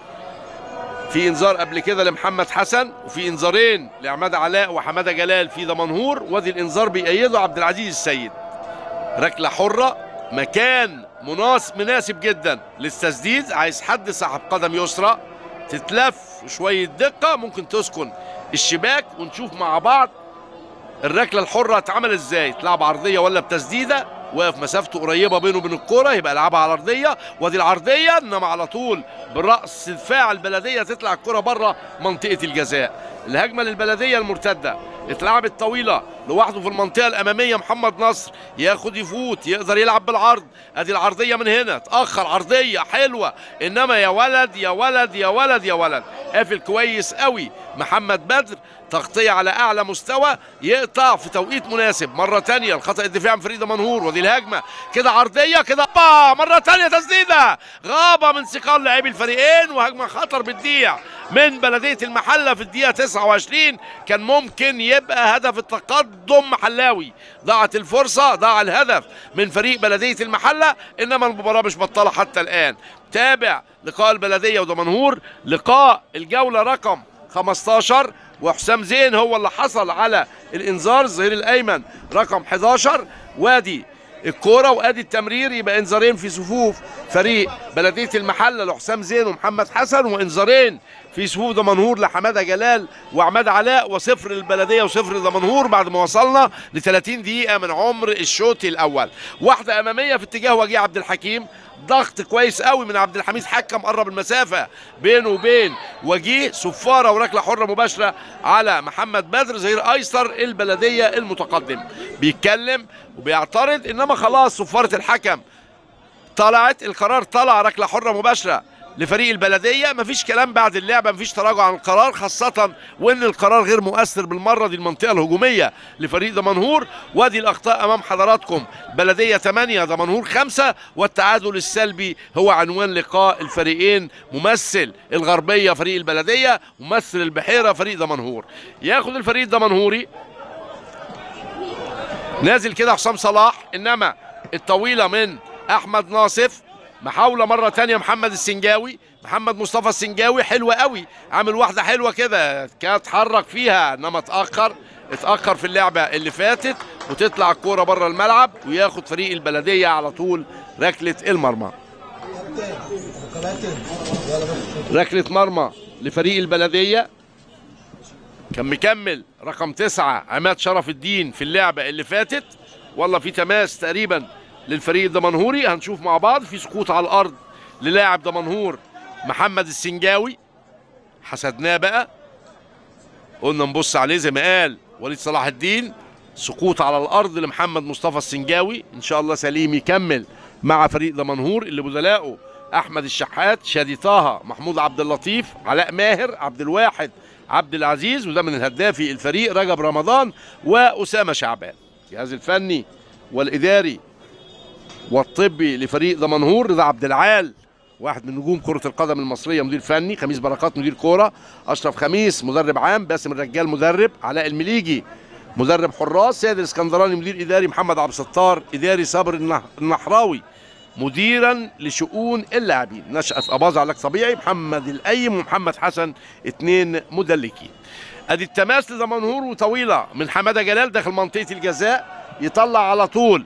في انذار قبل كده لمحمد حسن وفي انذارين لعماد علاء وحماده جلال في دمنهور وادي الانذار بيأيده عبد العزيز السيد ركله حره مكان مناسب مناسب جدا للتسديد عايز حد صاحب قدم يسرى تتلف شويه دقه ممكن تسكن الشباك ونشوف مع بعض الركله الحره اتعمل ازاي تلعب عرضيه ولا بتسديده واقف مسافته قريبه بينه وبين الكوره يبقى يلعبها على الارضيه وادي العرضيه انما على طول براس دفاع البلديه تطلع الكوره بره منطقه الجزاء الهجمه للبلديه المرتده اتلعبت طويله لوحده في المنطقه الاماميه محمد نصر ياخد يفوت يقدر يلعب بالعرض ادي العرضيه من هنا اتاخر عرضيه حلوه انما يا ولد يا ولد يا ولد يا ولد قافل كويس قوي محمد بدر تغطية على أعلى مستوى يقطع في توقيت مناسب مرة تانية الخطأ الدفاع من فريق منهور ودي الهجمة كده عرضية كده با مرة تانية تسديدة غابة من ثقال لاعبي الفريقين وهجمة خطر بتضيع من بلدية المحلة في الدقيقة 29 كان ممكن يبقى هدف التقدم محلاوي ضاعت الفرصة ضاع الهدف من فريق بلدية المحلة إنما المباراة مش بطالة حتى الآن تابع لقاء البلدية ودمنهور لقاء الجولة رقم 15 وحسام زين هو اللي حصل على الانذار الظهير الايمن رقم 11 وادي الكوره وادي التمرير يبقى انذارين في صفوف فريق بلديه المحله لحسام زين ومحمد حسن وانذارين في صفوف دمنهور لحماده جلال وعماد علاء وصفر للبلديه وصفر لدمنهور بعد ما وصلنا ل 30 دقيقه من عمر الشوط الاول واحده اماميه في اتجاه وجيه عبد الحكيم ضغط كويس قوي من عبد الحميد حكم قرب المسافه بينه وبين وجيه صفاره وركله حره مباشره على محمد بدر ظهير ايسر البلديه المتقدم بيتكلم وبيعترض انما خلاص صفاره الحكم طلعت القرار طلع ركله حره مباشره لفريق البلديه مفيش كلام بعد اللعبه مفيش تراجع عن القرار خاصه وان القرار غير مؤثر بالمره دي المنطقه الهجوميه لفريق دمنهور وادي الاخطاء امام حضراتكم بلديه 8 دمنهور 5 والتعادل السلبي هو عنوان لقاء الفريقين ممثل الغربيه فريق البلديه ممثل البحيره فريق دمنهور ياخد الفريق الدمنهوري نازل كده حسام صلاح انما الطويله من احمد ناصف محاوله مره تانية محمد السنجاوي محمد مصطفى السنجاوي حلوه قوي عامل واحده حلوه كده كان اتحرك فيها انما اتاخر اتاخر في اللعبه اللي فاتت وتطلع الكوره بره الملعب وياخد فريق البلديه على طول ركله المرمى ركله مرمى لفريق البلديه كان مكمل رقم تسعة عماد شرف الدين في اللعبة اللي فاتت والله في تماس تقريبا للفريق الدمنهوري هنشوف مع بعض في سقوط على الأرض للاعب دمنهور محمد السنجاوي حسدناه بقى قلنا نبص عليه زي ما قال وليد صلاح الدين سقوط على الارض لمحمد مصطفى السنجاوي ان شاء الله سليم يكمل مع فريق دمنهور اللي بدلاؤه احمد الشحات شادي طه محمود عبد اللطيف علاء ماهر عبد الواحد عبد العزيز وده من الهدافي الفريق رجب رمضان واسامه شعبان الجهاز الفني والاداري والطبي لفريق دمنهور رضا عبد العال واحد من نجوم كرة القدم المصرية مدير فني خميس بركات مدير كورة أشرف خميس مدرب عام باسم الرجال مدرب علاء المليجي مدرب حراس سيد الاسكندراني مدير إداري محمد عبد الستار إداري صابر النح- النحراوي مديرا لشؤون اللاعبين نشأة أباظة علاج طبيعي محمد الأيم ومحمد حسن اتنين مدلكين ادي التماس لدمنهور وطويله من حماده جلال داخل منطقه الجزاء يطلع على طول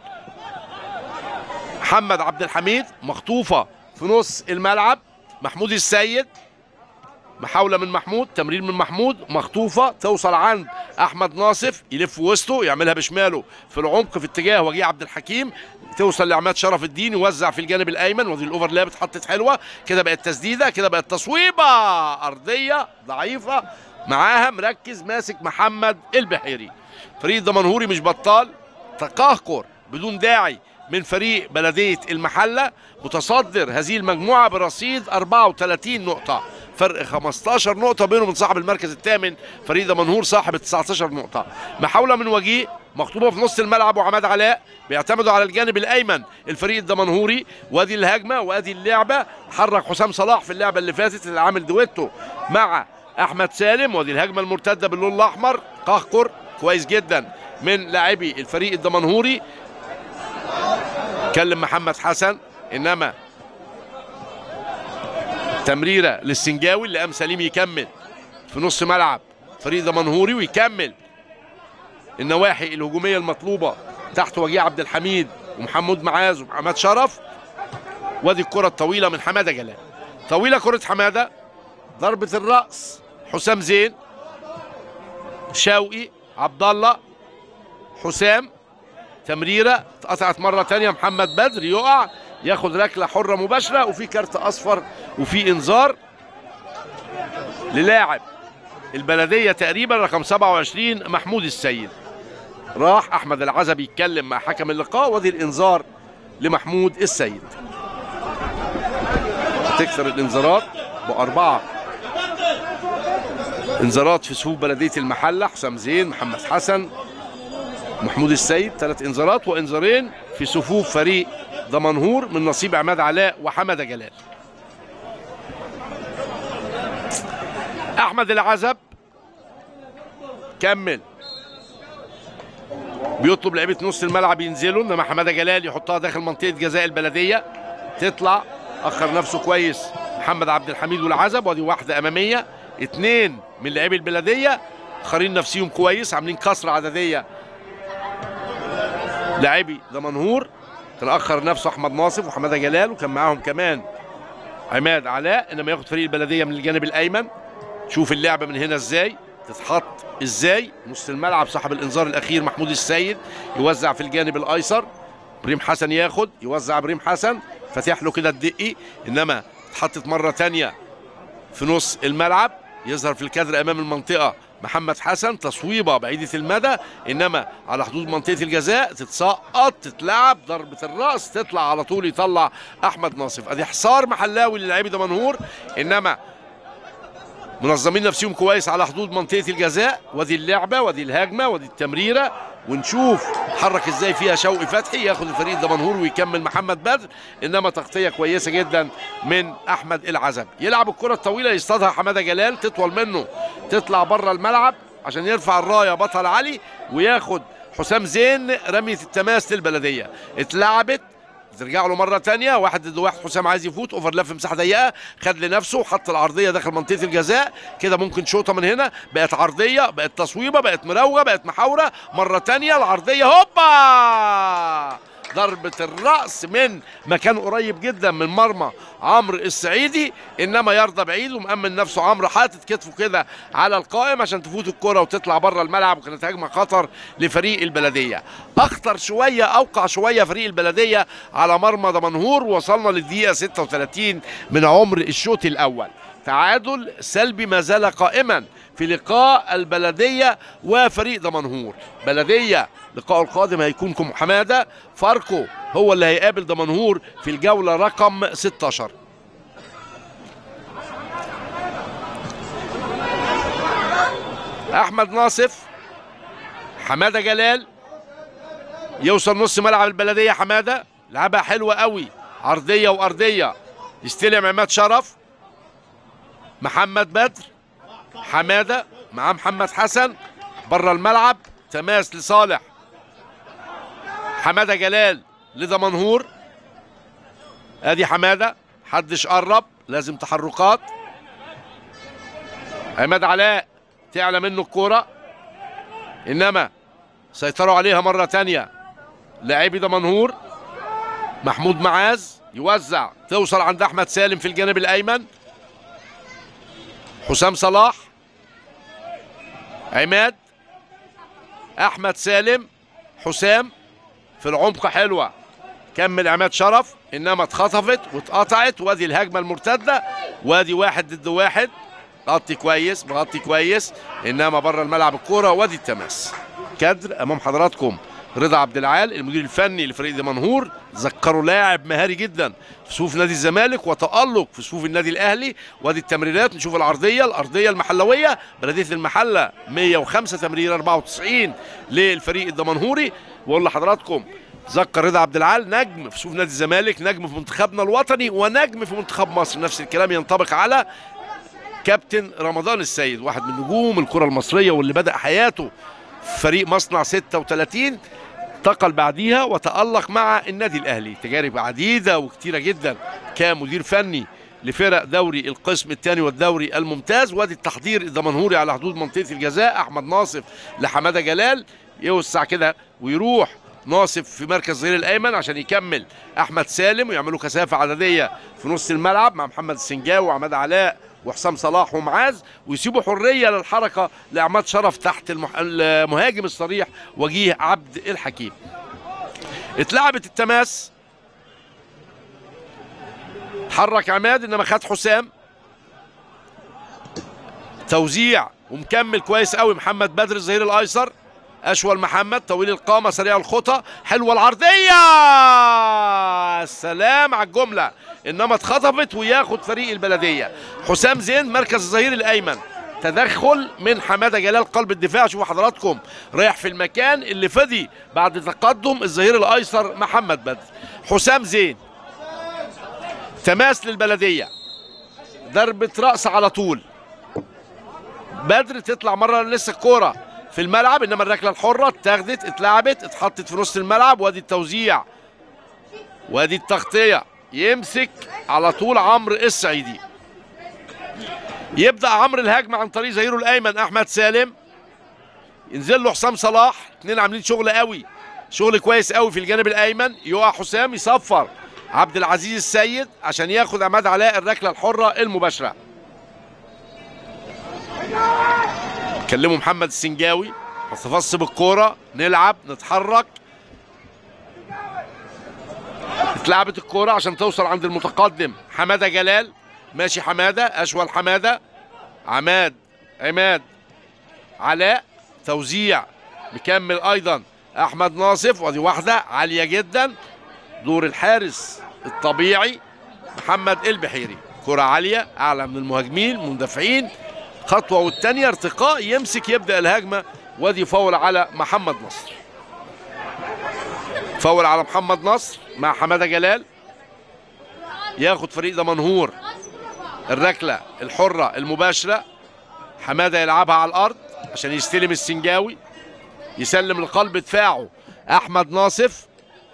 محمد عبد الحميد مخطوفه في نص الملعب محمود السيد محاولة من محمود تمرير من محمود مخطوفة توصل عند أحمد ناصف يلف وسطه يعملها بشماله في العمق في اتجاه وجيه عبد الحكيم توصل لعماد شرف الدين يوزع في الجانب الأيمن ودي الأوفرلاب اتحطت حلوة كده بقت تسديدة كده بقت تصويبة أرضية ضعيفة معاها مركز ماسك محمد البحيري فريق دمنهوري مش بطال تقهقر بدون داعي من فريق بلدية المحلة متصدر هذه المجموعة برصيد 34 نقطة فرق 15 نقطة بينه وبين صاحب المركز الثامن فريق دمنهور صاحب 19 نقطة محاولة من وجيه مخطوبة في نص الملعب وعماد علاء بيعتمدوا على الجانب الأيمن الفريق الدمنهوري وادي الهجمة وادي اللعبة حرك حسام صلاح في اللعبة اللي فاتت اللي عامل دويتو مع أحمد سالم وادي الهجمة المرتدة باللون الأحمر قهقر كويس جدا من لاعبي الفريق الدمنهوري كلم محمد حسن انما تمريره للسنجاوي اللي قام سليم يكمل في نص ملعب فريق دمنهوري ويكمل النواحي الهجوميه المطلوبه تحت وجيه عبد الحميد ومحمود معاذ ومحمد شرف وادي الكره الطويله من حماده جلال طويله كره حماده ضربه الراس حسام زين شوقي عبد الله حسام تمريره اتقطعت مره تانية محمد بدر يقع ياخد ركله حره مباشره وفي كارت اصفر وفي انذار للاعب البلديه تقريبا رقم 27 محمود السيد راح احمد العزبي يتكلم مع حكم اللقاء وادي الانذار لمحمود السيد تكثر الانذارات باربعه انذارات في صفوف بلديه المحله حسام زين محمد حسن محمود السيد ثلاث انذارات وانذارين في صفوف فريق دمنهور من نصيب عماد علاء وحمد جلال احمد العزب كمل بيطلب لعيبه نص الملعب ينزلوا انما حماده جلال يحطها داخل منطقه جزاء البلديه تطلع اخر نفسه كويس محمد عبد الحميد والعزب ودي واحده اماميه اثنين من لاعبي البلديه اخرين نفسيهم كويس عاملين كسره عدديه لاعبي دمنهور كان اخر نفسه احمد ناصف وحماده جلال وكان معاهم كمان عماد علاء انما ياخد فريق البلديه من الجانب الايمن شوف اللعبه من هنا ازاي تتحط ازاي نص الملعب صاحب الانذار الاخير محمود السيد يوزع في الجانب الايسر ابراهيم حسن ياخد يوزع ابراهيم حسن فاتح له كده الدقي انما اتحطت مره تانية في نص الملعب يظهر في الكادر امام المنطقه محمد حسن تصويبه بعيده المدى انما على حدود منطقه الجزاء تتسقط تتلعب ضربه الراس تطلع على طول يطلع احمد ناصف ادي حصار محلاوي للاعبي دمنهور انما منظمين نفسهم كويس على حدود منطقه الجزاء ودي اللعبه ودي الهجمه ودي التمريره ونشوف حرك ازاي فيها شوقي فتحي ياخد الفريق دمنهور ويكمل محمد بدر انما تغطيه كويسه جدا من احمد العزب يلعب الكره الطويله يصطادها حماده جلال تطول منه تطلع بره الملعب عشان يرفع الرايه بطل علي وياخد حسام زين رميه التماس للبلديه اتلعبت ترجع له مره تانية واحد ضد واحد حسام عايز يفوت اوفرلاب في مساحه ضيقه خد لنفسه حط العرضيه داخل منطقه الجزاء كده ممكن شوطه من هنا بقت عرضيه بقت تصويبه بقت مراوغه بقت محاوره مره تانية العرضيه هوبا ضربة الرأس من مكان قريب جدا من مرمى عمرو السعيدي انما يرضى بعيد ومأمن نفسه عمرو حاطط كتفه كده على القائم عشان تفوت الكرة وتطلع بره الملعب وكانت هجمة خطر لفريق البلدية اخطر شوية اوقع شوية فريق البلدية على مرمى دمنهور وصلنا للدقيقة 36 من عمر الشوط الاول تعادل سلبي ما زال قائما في لقاء البلديه وفريق دمنهور بلديه لقاء القادم هيكون كم حماده فاركو هو اللي هيقابل دمنهور في الجوله رقم 16 احمد ناصف حماده جلال يوصل نص ملعب البلديه حماده لعبها حلوه قوي عرضيه وارضيه يستلم عماد شرف محمد بدر حماده مع محمد حسن بره الملعب تماس لصالح حماده جلال لدمنهور ادي حماده حدش قرب لازم تحركات عماد علاء تعلى منه الكوره انما سيطروا عليها مره تانية لاعبي دمنهور محمود معاذ يوزع توصل عند احمد سالم في الجانب الايمن حسام صلاح عماد احمد سالم حسام في العمق حلوه كمل عماد شرف انما اتخطفت واتقطعت وادي الهجمه المرتده وادي واحد ضد واحد غطي كويس مغطي كويس انما بره الملعب الكوره وادي التماس كادر امام حضراتكم رضا عبد العال المدير الفني لفريق دمنهور ذكروا لاعب مهاري جدا في صفوف نادي الزمالك وتالق في صفوف النادي الاهلي وادي التمريرات نشوف العرضيه الارضيه المحلويه بلديه المحله 105 تمرير 94 للفريق الدمنهوري واقول لحضراتكم ذكر رضا عبد العال نجم في صفوف نادي الزمالك نجم في منتخبنا الوطني ونجم في منتخب مصر نفس الكلام ينطبق على كابتن رمضان السيد واحد من نجوم الكره المصريه واللي بدا حياته في فريق مصنع 36 انتقل بعديها وتألق مع النادي الأهلي تجارب عديدة وكتيرة جدا كمدير فني لفرق دوري القسم الثاني والدوري الممتاز وادي التحضير الدمنهوري على حدود منطقة الجزاء أحمد ناصف لحمادة جلال يوسع كده ويروح ناصف في مركز الظهير الايمن عشان يكمل احمد سالم ويعملوا كثافه عدديه في نص الملعب مع محمد السنجاوي وعماد علاء وحسام صلاح ومعاذ ويسيبوا حريه للحركه لعماد شرف تحت المح... المهاجم الصريح وجيه عبد الحكيم. اتلعبت التماس تحرك عماد انما خد حسام توزيع ومكمل كويس قوي محمد بدر الظهير الايسر اشول محمد طويل القامه سريع الخطى حلوه العرضيه السلام على الجمله انما اتخطفت وياخد فريق البلديه حسام زين مركز الظهير الايمن تدخل من حماده جلال قلب الدفاع شوفوا حضراتكم رايح في المكان اللي فضي بعد تقدم الظهير الايسر محمد بدر حسام زين تماس للبلديه ضربه راس على طول بدر تطلع مره لسه الكوره في الملعب انما الركله الحره اتاخدت اتلعبت اتحطت في نص الملعب وادي التوزيع وادي التغطيه يمسك على طول عمرو السعيدي يبدا عمرو الهجمه عن طريق ظهيره الايمن احمد سالم ينزل له حسام صلاح اتنين عاملين شغل قوي شغل كويس قوي في الجانب الايمن يقع حسام يصفر عبد العزيز السيد عشان ياخد عماد علاء الركله الحره المباشره كلموا محمد السنجاوي تفص بالكوره نلعب نتحرك اتلعبت الكوره عشان توصل عند المتقدم حماده جلال ماشي حماده اشول حماده عماد عماد علاء توزيع مكمل ايضا احمد ناصف ودي واحده عاليه جدا دور الحارس الطبيعي محمد البحيري كره عاليه اعلى من المهاجمين المدافعين خطوه والثانيه ارتقاء يمسك يبدا الهجمه وادي فاول على محمد نصر فاول على محمد نصر مع حماده جلال ياخد فريق دمنهور الركله الحره المباشره حماده يلعبها على الارض عشان يستلم السنجاوي يسلم لقلب دفاعه احمد ناصف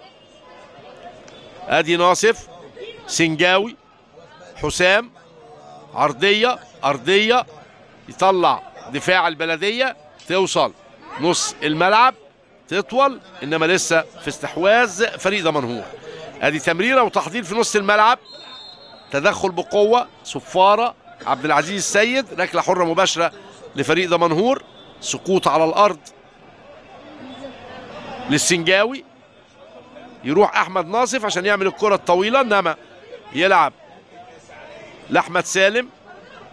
ادي ناصف سنجاوي حسام عرضيه ارضيه يطلع دفاع البلديه توصل نص الملعب تطول انما لسه في استحواذ فريق دمنهور ادي تمريره وتحضير في نص الملعب تدخل بقوه صفاره عبد العزيز السيد ركله حره مباشره لفريق دمنهور سقوط على الارض للسنجاوي يروح احمد ناصف عشان يعمل الكره الطويله انما يلعب لاحمد سالم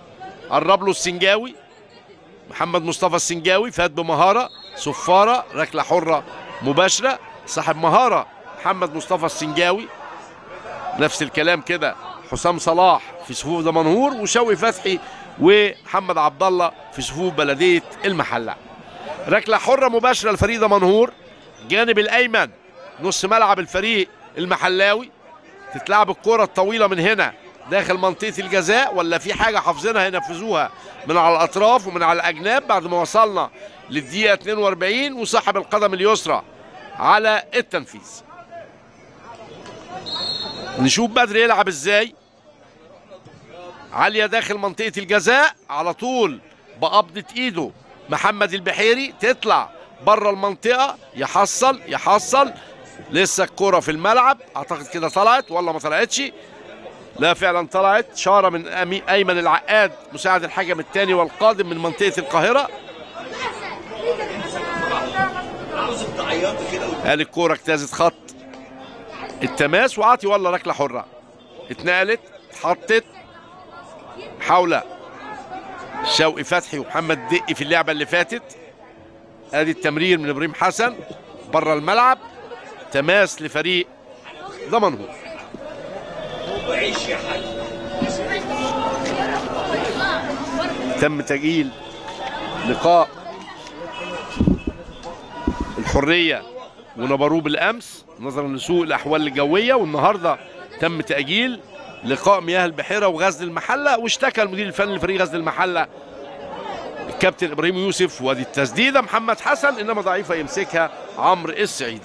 قرب له السنجاوي محمد مصطفى السنجاوي فات بمهاره صفاره ركله حره مباشره صاحب مهاره محمد مصطفى السنجاوي نفس الكلام كده حسام صلاح في صفوف دمنهور وشوقي فتحي ومحمد عبد الله في صفوف بلديه المحله ركله حره مباشره لفريق دمنهور جانب الايمن نص ملعب الفريق المحلاوي تتلعب الكره الطويله من هنا داخل منطقه الجزاء ولا في حاجه حافظينها ينفذوها من على الاطراف ومن على الاجناب بعد ما وصلنا للدقيقه 42 وصاحب القدم اليسرى على التنفيذ نشوف بدر يلعب ازاي عاليه داخل منطقه الجزاء على طول بقبضه ايده محمد البحيري تطلع بره المنطقه يحصل يحصل لسه الكرة في الملعب اعتقد كده طلعت ولا ما طلعتش لا فعلا طلعت شارة من أمي- ايمن العقاد مساعد الحكم الثاني والقادم من منطقة القاهرة قال الكرة اجتازت خط التماس وعطي ولا ركلة حرة اتنقلت اتحطت حول شوقي فتحي ومحمد دقي في اللعبة اللي فاتت ادي التمرير من ابراهيم حسن بره الملعب تماس لفريق دمنهور تم تأجيل لقاء الحرية ونبروه بالأمس نظرا لسوء الأحوال الجوية والنهاردة تم تأجيل لقاء مياه البحيرة وغزل المحلة واشتكى المدير الفني لفريق غزل المحلة الكابتن إبراهيم يوسف وادي التسديدة محمد حسن إنما ضعيفة يمسكها عمرو السعيدي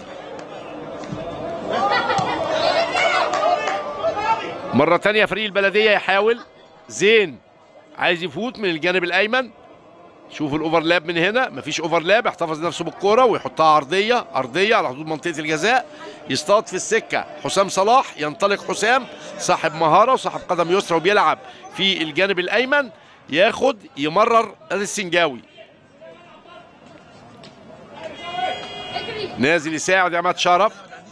مرة تانية فريق البلدية يحاول زين عايز يفوت من الجانب الأيمن شوف الأوفرلاب من هنا مفيش أوفرلاب يحتفظ نفسه بالكرة ويحطها عرضية أرضية على حدود منطقة الجزاء يصطاد في السكة حسام صلاح ينطلق حسام صاحب مهارة وصاحب قدم يسرى وبيلعب في الجانب الأيمن ياخد يمرر السنجاوي نازل يساعد عماد شرف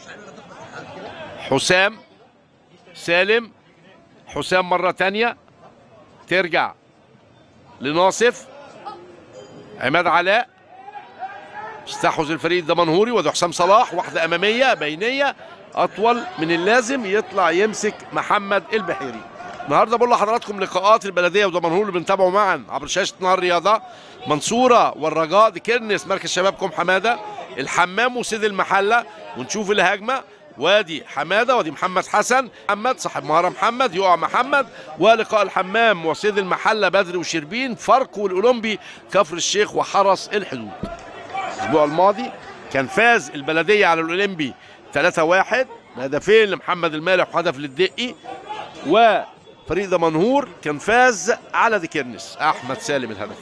حسام سالم حسام مرة تانية ترجع لناصف عماد علاء استحوذ الفريق الدمنهوري وده حسام صلاح واحدة أمامية بينية أطول من اللازم يطلع يمسك محمد البحيري النهارده بقول لحضراتكم لقاءات البلديه ودمنهور اللي بنتابعه معا عبر شاشه نهار الرياضه منصوره والرجاء دي كرنس مركز شبابكم حماده الحمام وسيد المحله ونشوف الهجمه وادي حماده وادي محمد حسن محمد صاحب مهاره محمد يقع محمد ولقاء الحمام وسيد المحله بدر وشربين فرق والاولمبي كفر الشيخ وحرس الحدود الاسبوع الماضي كان فاز البلديه على الاولمبي 3-1 هدفين لمحمد المالح وهدف للدقي وفريق دمنهور كان فاز على ديكيرنس احمد سالم الهدف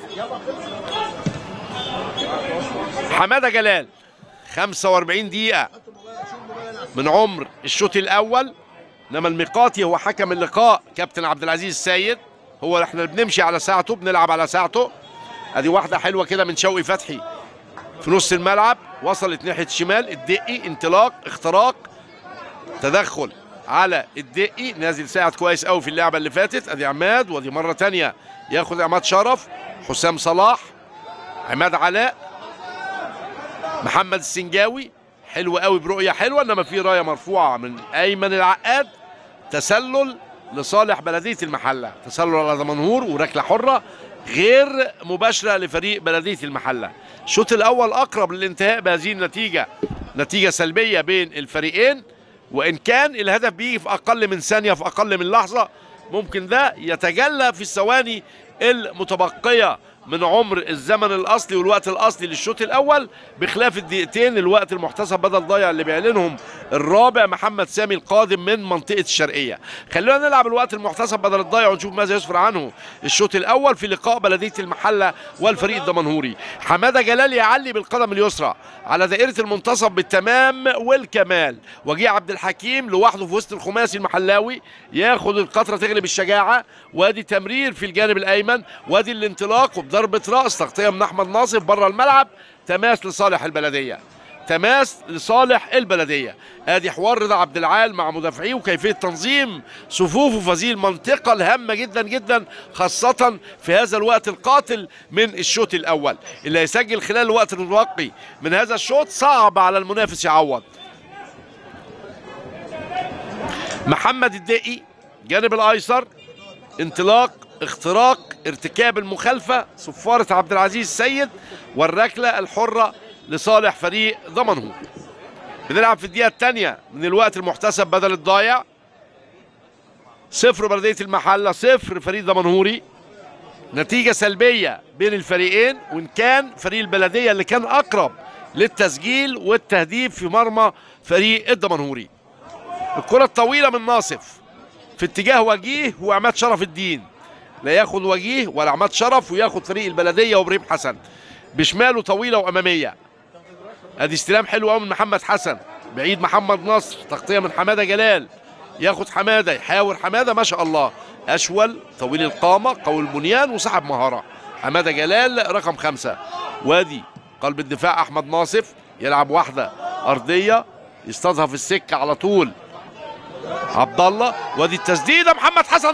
حماده جلال 45 دقيقه من عمر الشوط الاول انما الميقاتي هو حكم اللقاء كابتن عبد العزيز السيد هو احنا بنمشي على ساعته بنلعب على ساعته ادي واحده حلوه كده من شوقي فتحي في نص الملعب وصلت ناحيه الشمال الدقي انطلاق اختراق تدخل على الدقي نازل ساعد كويس قوي في اللعبه اللي فاتت ادي عماد ودي مره تانية ياخد عماد شرف حسام صلاح عماد علاء محمد السنجاوي حلو قوي برؤيه حلوه انما في رايه مرفوعه من ايمن العقاد تسلل لصالح بلديه المحله تسلل على دمنهور وركله حره غير مباشره لفريق بلديه المحله الشوط الاول اقرب للانتهاء بهذه النتيجه نتيجه سلبيه بين الفريقين وان كان الهدف بيجي في اقل من ثانيه في اقل من لحظه ممكن ده يتجلى في الثواني المتبقيه من عمر الزمن الاصلي والوقت الاصلي للشوط الاول بخلاف الدقيقتين الوقت المحتسب بدل ضايع اللي بيعلنهم الرابع محمد سامي القادم من منطقه الشرقيه خلونا نلعب الوقت المحتسب بدل الضايع ونشوف ماذا يسفر عنه الشوط الاول في لقاء بلديه المحله والفريق الدمنهوري حماده جلال يعلي بالقدم اليسرى على دائره المنتصف بالتمام والكمال وجيه عبد الحكيم لوحده في وسط الخماسي المحلاوي ياخد القطره تغلب الشجاعه وادي تمرير في الجانب الايمن وادي الانطلاق وبضربه راس تغطيه من احمد ناصف بره الملعب تماس لصالح البلديه تماس لصالح البلديه ادي حوار رضا عبد العال مع مدافعيه وكيفيه تنظيم صفوفه في هذه المنطقه الهامه جدا جدا خاصه في هذا الوقت القاتل من الشوط الاول اللي هيسجل خلال الوقت المتبقي من هذا الشوط صعب على المنافس يعوض محمد الدقي جانب الايسر انطلاق اختراق ارتكاب المخالفه صفاره عبد العزيز السيد والركله الحره لصالح فريق ضمنهور بنلعب في الدقيقه الثانيه من الوقت المحتسب بدل الضايع صفر بلديه المحله صفر فريق دمنهوري نتيجه سلبيه بين الفريقين وان كان فريق البلديه اللي كان اقرب للتسجيل والتهديف في مرمى فريق الدمنهوري الكره الطويله من ناصف في اتجاه وجيه وعماد شرف الدين لا ياخد وجيه ولا عماد شرف وياخد فريق البلديه وابراهيم حسن بشماله طويله واماميه ادي استلام حلو قوي من محمد حسن بعيد محمد نصر تغطيه من حماده جلال ياخد حماده يحاور حماده ما شاء الله اشول طويل القامه قوي البنيان وصاحب مهاره حماده جلال رقم خمسة وادي قلب الدفاع احمد ناصف يلعب واحده ارضيه يصطادها في السكه على طول عبد الله وادي التسديده محمد حسن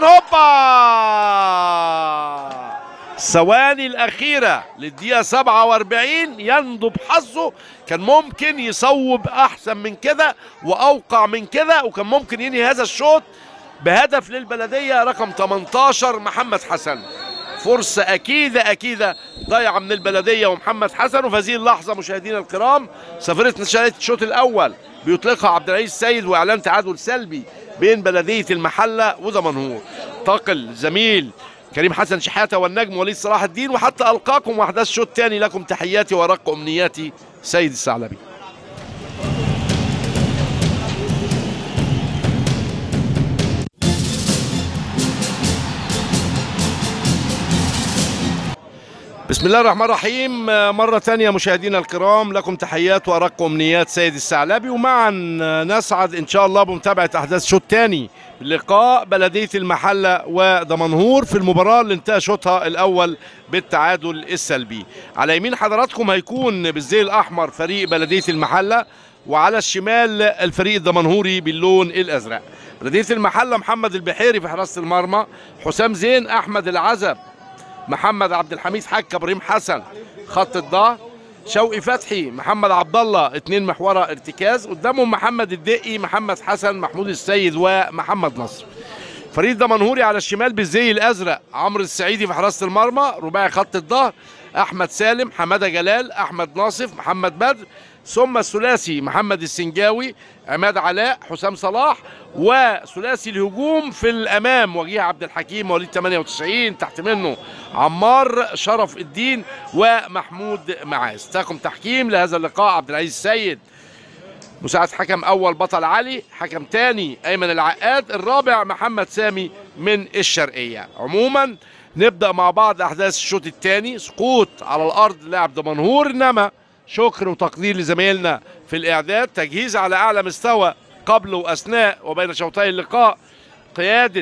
هوبا الثواني الأخيرة للدقيقة 47 يندب حظه كان ممكن يصوب أحسن من كده وأوقع من كده وكان ممكن ينهي هذا الشوط بهدف للبلدية رقم 18 محمد حسن فرصة أكيدة أكيدة ضايعة من البلدية ومحمد حسن وفي هذه اللحظة مشاهدينا الكرام سفيرة نشالة الشوط الأول بيطلقها عبد العزيز السيد وإعلان تعادل سلبي بين بلدية المحلة ودمنهور انتقل زميل كريم حسن شحاتة والنجم وليد صلاح الدين وحتى ألقاكم وأحداث شوط تاني لكم تحياتي ورق أمنياتي سيد الثعلبي بسم الله الرحمن الرحيم مرة ثانية مشاهدينا الكرام لكم تحيات وأرق أمنيات سيد الثعلبي ومعا نسعد إن شاء الله بمتابعة أحداث شوط تاني لقاء بلدية المحلة ودمنهور في المباراة اللي انتهى شوطها الأول بالتعادل السلبي على يمين حضراتكم هيكون بالزي الأحمر فريق بلدية المحلة وعلى الشمال الفريق الدمنهوري باللون الأزرق بلدية المحلة محمد البحيري في حراسة المرمى حسام زين أحمد العزب محمد عبد الحميد حكة ابراهيم حسن خط الظهر شوقي فتحي محمد عبد الله اتنين محورة ارتكاز قدامهم محمد الدقي محمد حسن محمود السيد ومحمد نصر فريد دمنهوري على الشمال بالزي الازرق عمرو السعيدي في حراسه المرمى رباعي خط الظهر احمد سالم حماده جلال احمد ناصف محمد بدر ثم الثلاثي محمد السنجاوي عماد علاء حسام صلاح وثلاثي الهجوم في الامام وجيه عبد الحكيم مواليد 98 تحت منه عمار شرف الدين ومحمود معاذ تاكم تحكيم لهذا اللقاء عبد العزيز السيد مساعد حكم اول بطل علي حكم تاني ايمن العقاد الرابع محمد سامي من الشرقيه عموما نبدا مع بعض احداث الشوط الثاني سقوط على الارض لاعب دمنهور انما شكر وتقدير لزمايلنا في الاعداد تجهيز على اعلى مستوى قبل واثناء وبين شوطي اللقاء قياده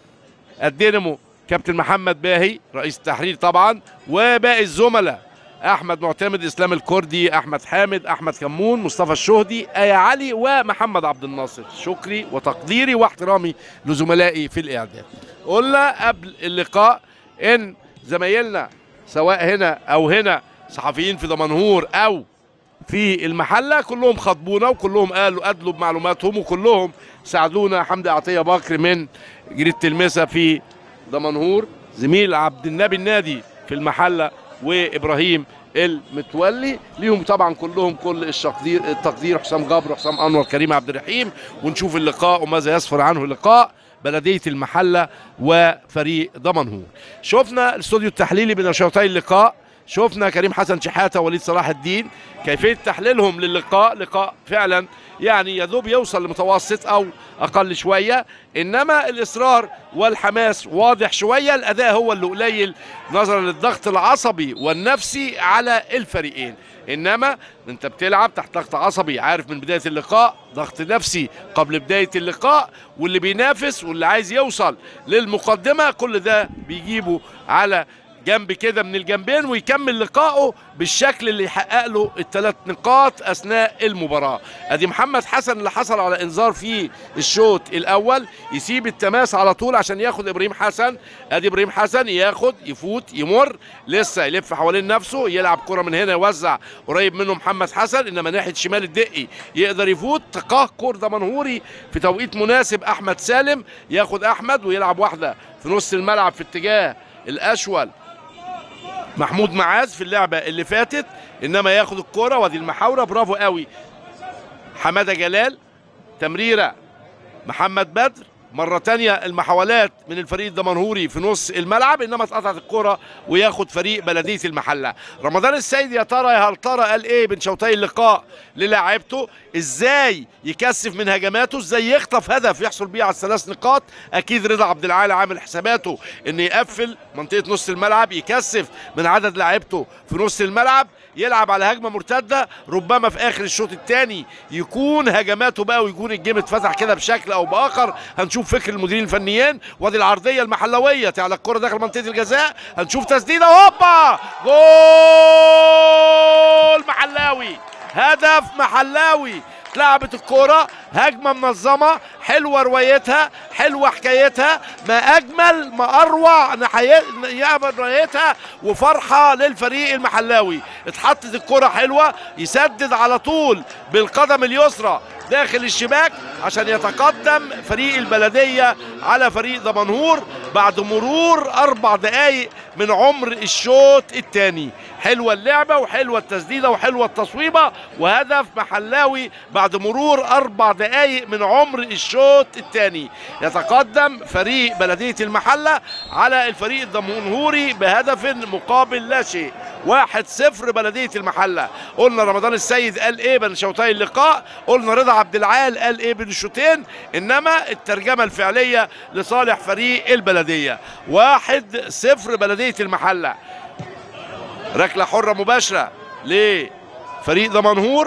الدينامو كابتن محمد باهي رئيس التحرير طبعا وباقي الزملاء احمد معتمد اسلام الكردي احمد حامد احمد كمون مصطفى الشهدي ايا علي ومحمد عبد الناصر شكري وتقديري واحترامي لزملائي في الاعداد قلنا قبل اللقاء ان زمايلنا سواء هنا او هنا صحفيين في دمنهور او في المحله كلهم خاطبونا وكلهم قالوا ادلوا بمعلوماتهم وكلهم ساعدونا حمدي عطيه بكر من جريده المسا في دمنهور زميل عبد النبي النادي في المحله وابراهيم المتولي ليهم طبعا كلهم كل التقدير التقدير حسام جبر حسام انور كريم عبد الرحيم ونشوف اللقاء وماذا يسفر عنه اللقاء بلديه المحله وفريق دمنهور شفنا الاستوديو التحليلي بين شوطي اللقاء شفنا كريم حسن شحاته وليد صلاح الدين كيفيه تحليلهم للقاء لقاء فعلا يعني يدوب يوصل لمتوسط او اقل شويه انما الاصرار والحماس واضح شويه الاداء هو اللي قليل نظرا للضغط العصبي والنفسي على الفريقين انما انت بتلعب تحت ضغط عصبي عارف من بدايه اللقاء ضغط نفسي قبل بدايه اللقاء واللي بينافس واللي عايز يوصل للمقدمه كل ده بيجيبه على جنب كده من الجنبين ويكمل لقائه بالشكل اللي يحقق له الثلاث نقاط اثناء المباراه ادي محمد حسن اللي حصل على انذار في الشوط الاول يسيب التماس على طول عشان ياخد ابراهيم حسن ادي ابراهيم حسن ياخد يفوت يمر لسه يلف حوالين نفسه يلعب كره من هنا يوزع قريب منه محمد حسن انما ناحيه شمال الدقي يقدر يفوت تقهقر دمنهوري في توقيت مناسب احمد سالم ياخد احمد ويلعب واحده في نص الملعب في اتجاه الاشول محمود معاذ في اللعبه اللي فاتت انما ياخد الكره وادي المحاوره برافو قوي حماده جلال تمريره محمد بدر مرة تانية المحاولات من الفريق الدمنهوري في نص الملعب انما اتقطعت الكرة وياخد فريق بلدية المحلة رمضان السيد يا ترى يا هل ترى قال ايه بين شوطي اللقاء للاعيبته ازاي يكثف من هجماته ازاي يخطف هدف يحصل بيه على الثلاث نقاط اكيد رضا عبد العال عامل حساباته ان يقفل منطقة نص الملعب يكثف من عدد لاعيبته في نص الملعب يلعب على هجمه مرتده ربما في اخر الشوط الثاني يكون هجماته بقى ويكون الجيم اتفتح كده بشكل او باخر هنشوف فكر المديرين الفنيين وادي العرضيه المحلويه تعلى الكره داخل منطقه الجزاء هنشوف تسديده هوبا جول محلاوي هدف محلاوي اتلعبت الكرة هجمة منظمة حلوة روايتها حلوة حكايتها ما أجمل ما أروع نحيي- روايتها وفرحة للفريق المحلاوي اتحطت الكرة حلوة يسدد على طول بالقدم اليسرى داخل الشباك عشان يتقدم فريق البلدية على فريق دمنهور بعد مرور أربع دقايق من عمر الشوط الثاني حلوة اللعبة وحلوة التسديدة وحلوة التصويبة وهدف محلاوي بعد مرور أربع دقايق من عمر الشوط الثاني يتقدم فريق بلدية المحلة على الفريق الدمنهوري بهدف مقابل لا شيء واحد صفر بلدية المحلة قلنا رمضان السيد قال ايه بين شوطي اللقاء قلنا رضا عبد العال قال ايه بين الشوطين انما الترجمة الفعلية لصالح فريق البلدية واحد صفر بلدية المحلة ركلة حرة مباشرة لفريق دمنهور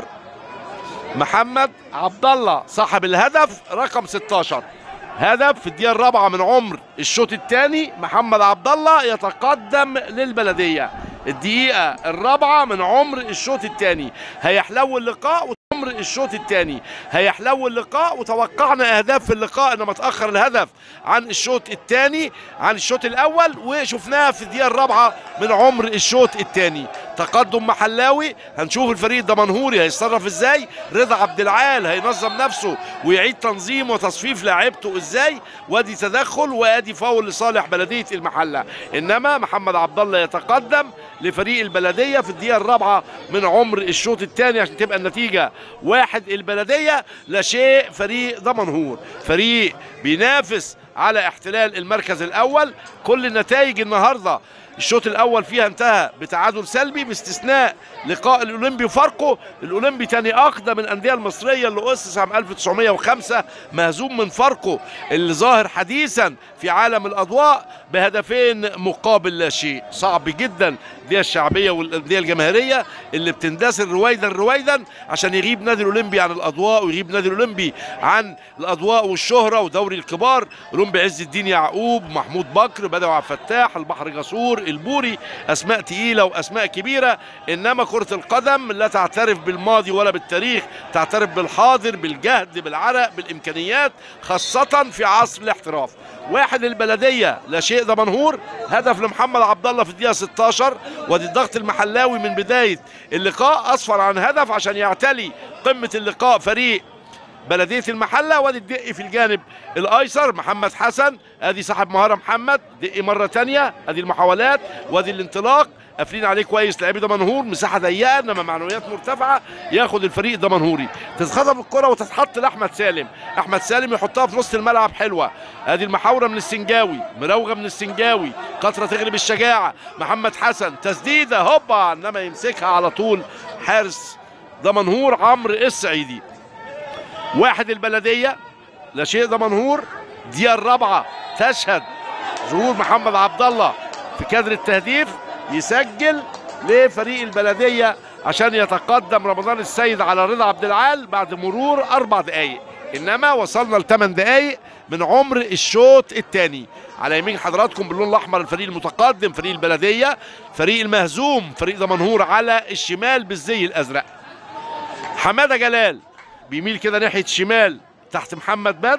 محمد عبد الله صاحب الهدف رقم 16 هدف في الدقيقة الرابعة من عمر الشوط الثاني محمد عبد الله يتقدم للبلدية الدقيقة الرابعة من عمر الشوط الثاني هيحلو اللقاء عمر الشوط الثاني هيحلو اللقاء وتوقعنا اهداف في اللقاء انما اتاخر الهدف عن الشوط الثاني عن الشوط الاول وشفناها في الدقيقه الرابعه من عمر الشوط الثاني تقدم محلاوي هنشوف الفريق الدمنهوري هيتصرف ازاي رضا عبد العال هينظم نفسه ويعيد تنظيم وتصفيف لاعيبته ازاي وادي تدخل وادي فاول لصالح بلديه المحله انما محمد عبد الله يتقدم لفريق البلديه في الدقيقه الرابعه من عمر الشوط الثاني عشان تبقى النتيجه واحد البلديه لا شيء فريق دمنهور فريق بينافس على احتلال المركز الاول كل النتائج النهارده الشوط الاول فيها انتهى بتعادل سلبي باستثناء لقاء الاولمبي وفاركو الاولمبي تاني اقدم من الانديه المصريه اللي اسس عام 1905 مهزوم من فاركو اللي ظاهر حديثا في عالم الاضواء بهدفين مقابل لا شيء صعب جدا الانديه الشعبيه والانديه الجماهيريه اللي بتندثر رويدا رويدا عشان يغيب نادي الاولمبي عن الاضواء ويغيب نادي الاولمبي عن الاضواء والشهره ودوري الكبار اولمبي عز الدين يعقوب محمود بكر بدوي عبد الفتاح البحر جسور البوري اسماء تقيله واسماء كبيره انما كره القدم لا تعترف بالماضي ولا بالتاريخ تعترف بالحاضر بالجهد بالعرق بالامكانيات خاصه في عصر الاحتراف واحد البلديه لا شيء دمنهور هدف لمحمد عبد الله في الدقيقه 16 وادي الضغط المحلاوي من بدايه اللقاء اصفر عن هدف عشان يعتلي قمه اللقاء فريق بلديه المحله وادي الدقي في الجانب الايسر محمد حسن ادي صاحب مهاره محمد دقي مره تانية ادي المحاولات وادي الانطلاق قافلين عليه كويس لعيبه دمنهور مساحه ضيقه انما معنويات مرتفعه ياخد الفريق الدمنهوري تتخطف الكره وتتحط لاحمد سالم احمد سالم يحطها في نص الملعب حلوه ادي المحاوره من السنجاوي مراوغه من السنجاوي قطره تغلب الشجاعه محمد حسن تسديده هوبا انما يمسكها على طول حارس دمنهور عمرو السعيدي واحد البلديه لا شيء دمنهور دي الرابعه تشهد ظهور محمد عبد الله في كادر التهديف يسجل لفريق البلديه عشان يتقدم رمضان السيد على رضا عبد العال بعد مرور اربع دقائق انما وصلنا لثمان دقائق من عمر الشوط الثاني على يمين حضراتكم باللون الاحمر الفريق المتقدم فريق البلديه فريق المهزوم فريق دمنهور على الشمال بالزي الازرق حماده جلال بيميل كده ناحيه الشمال تحت محمد بدر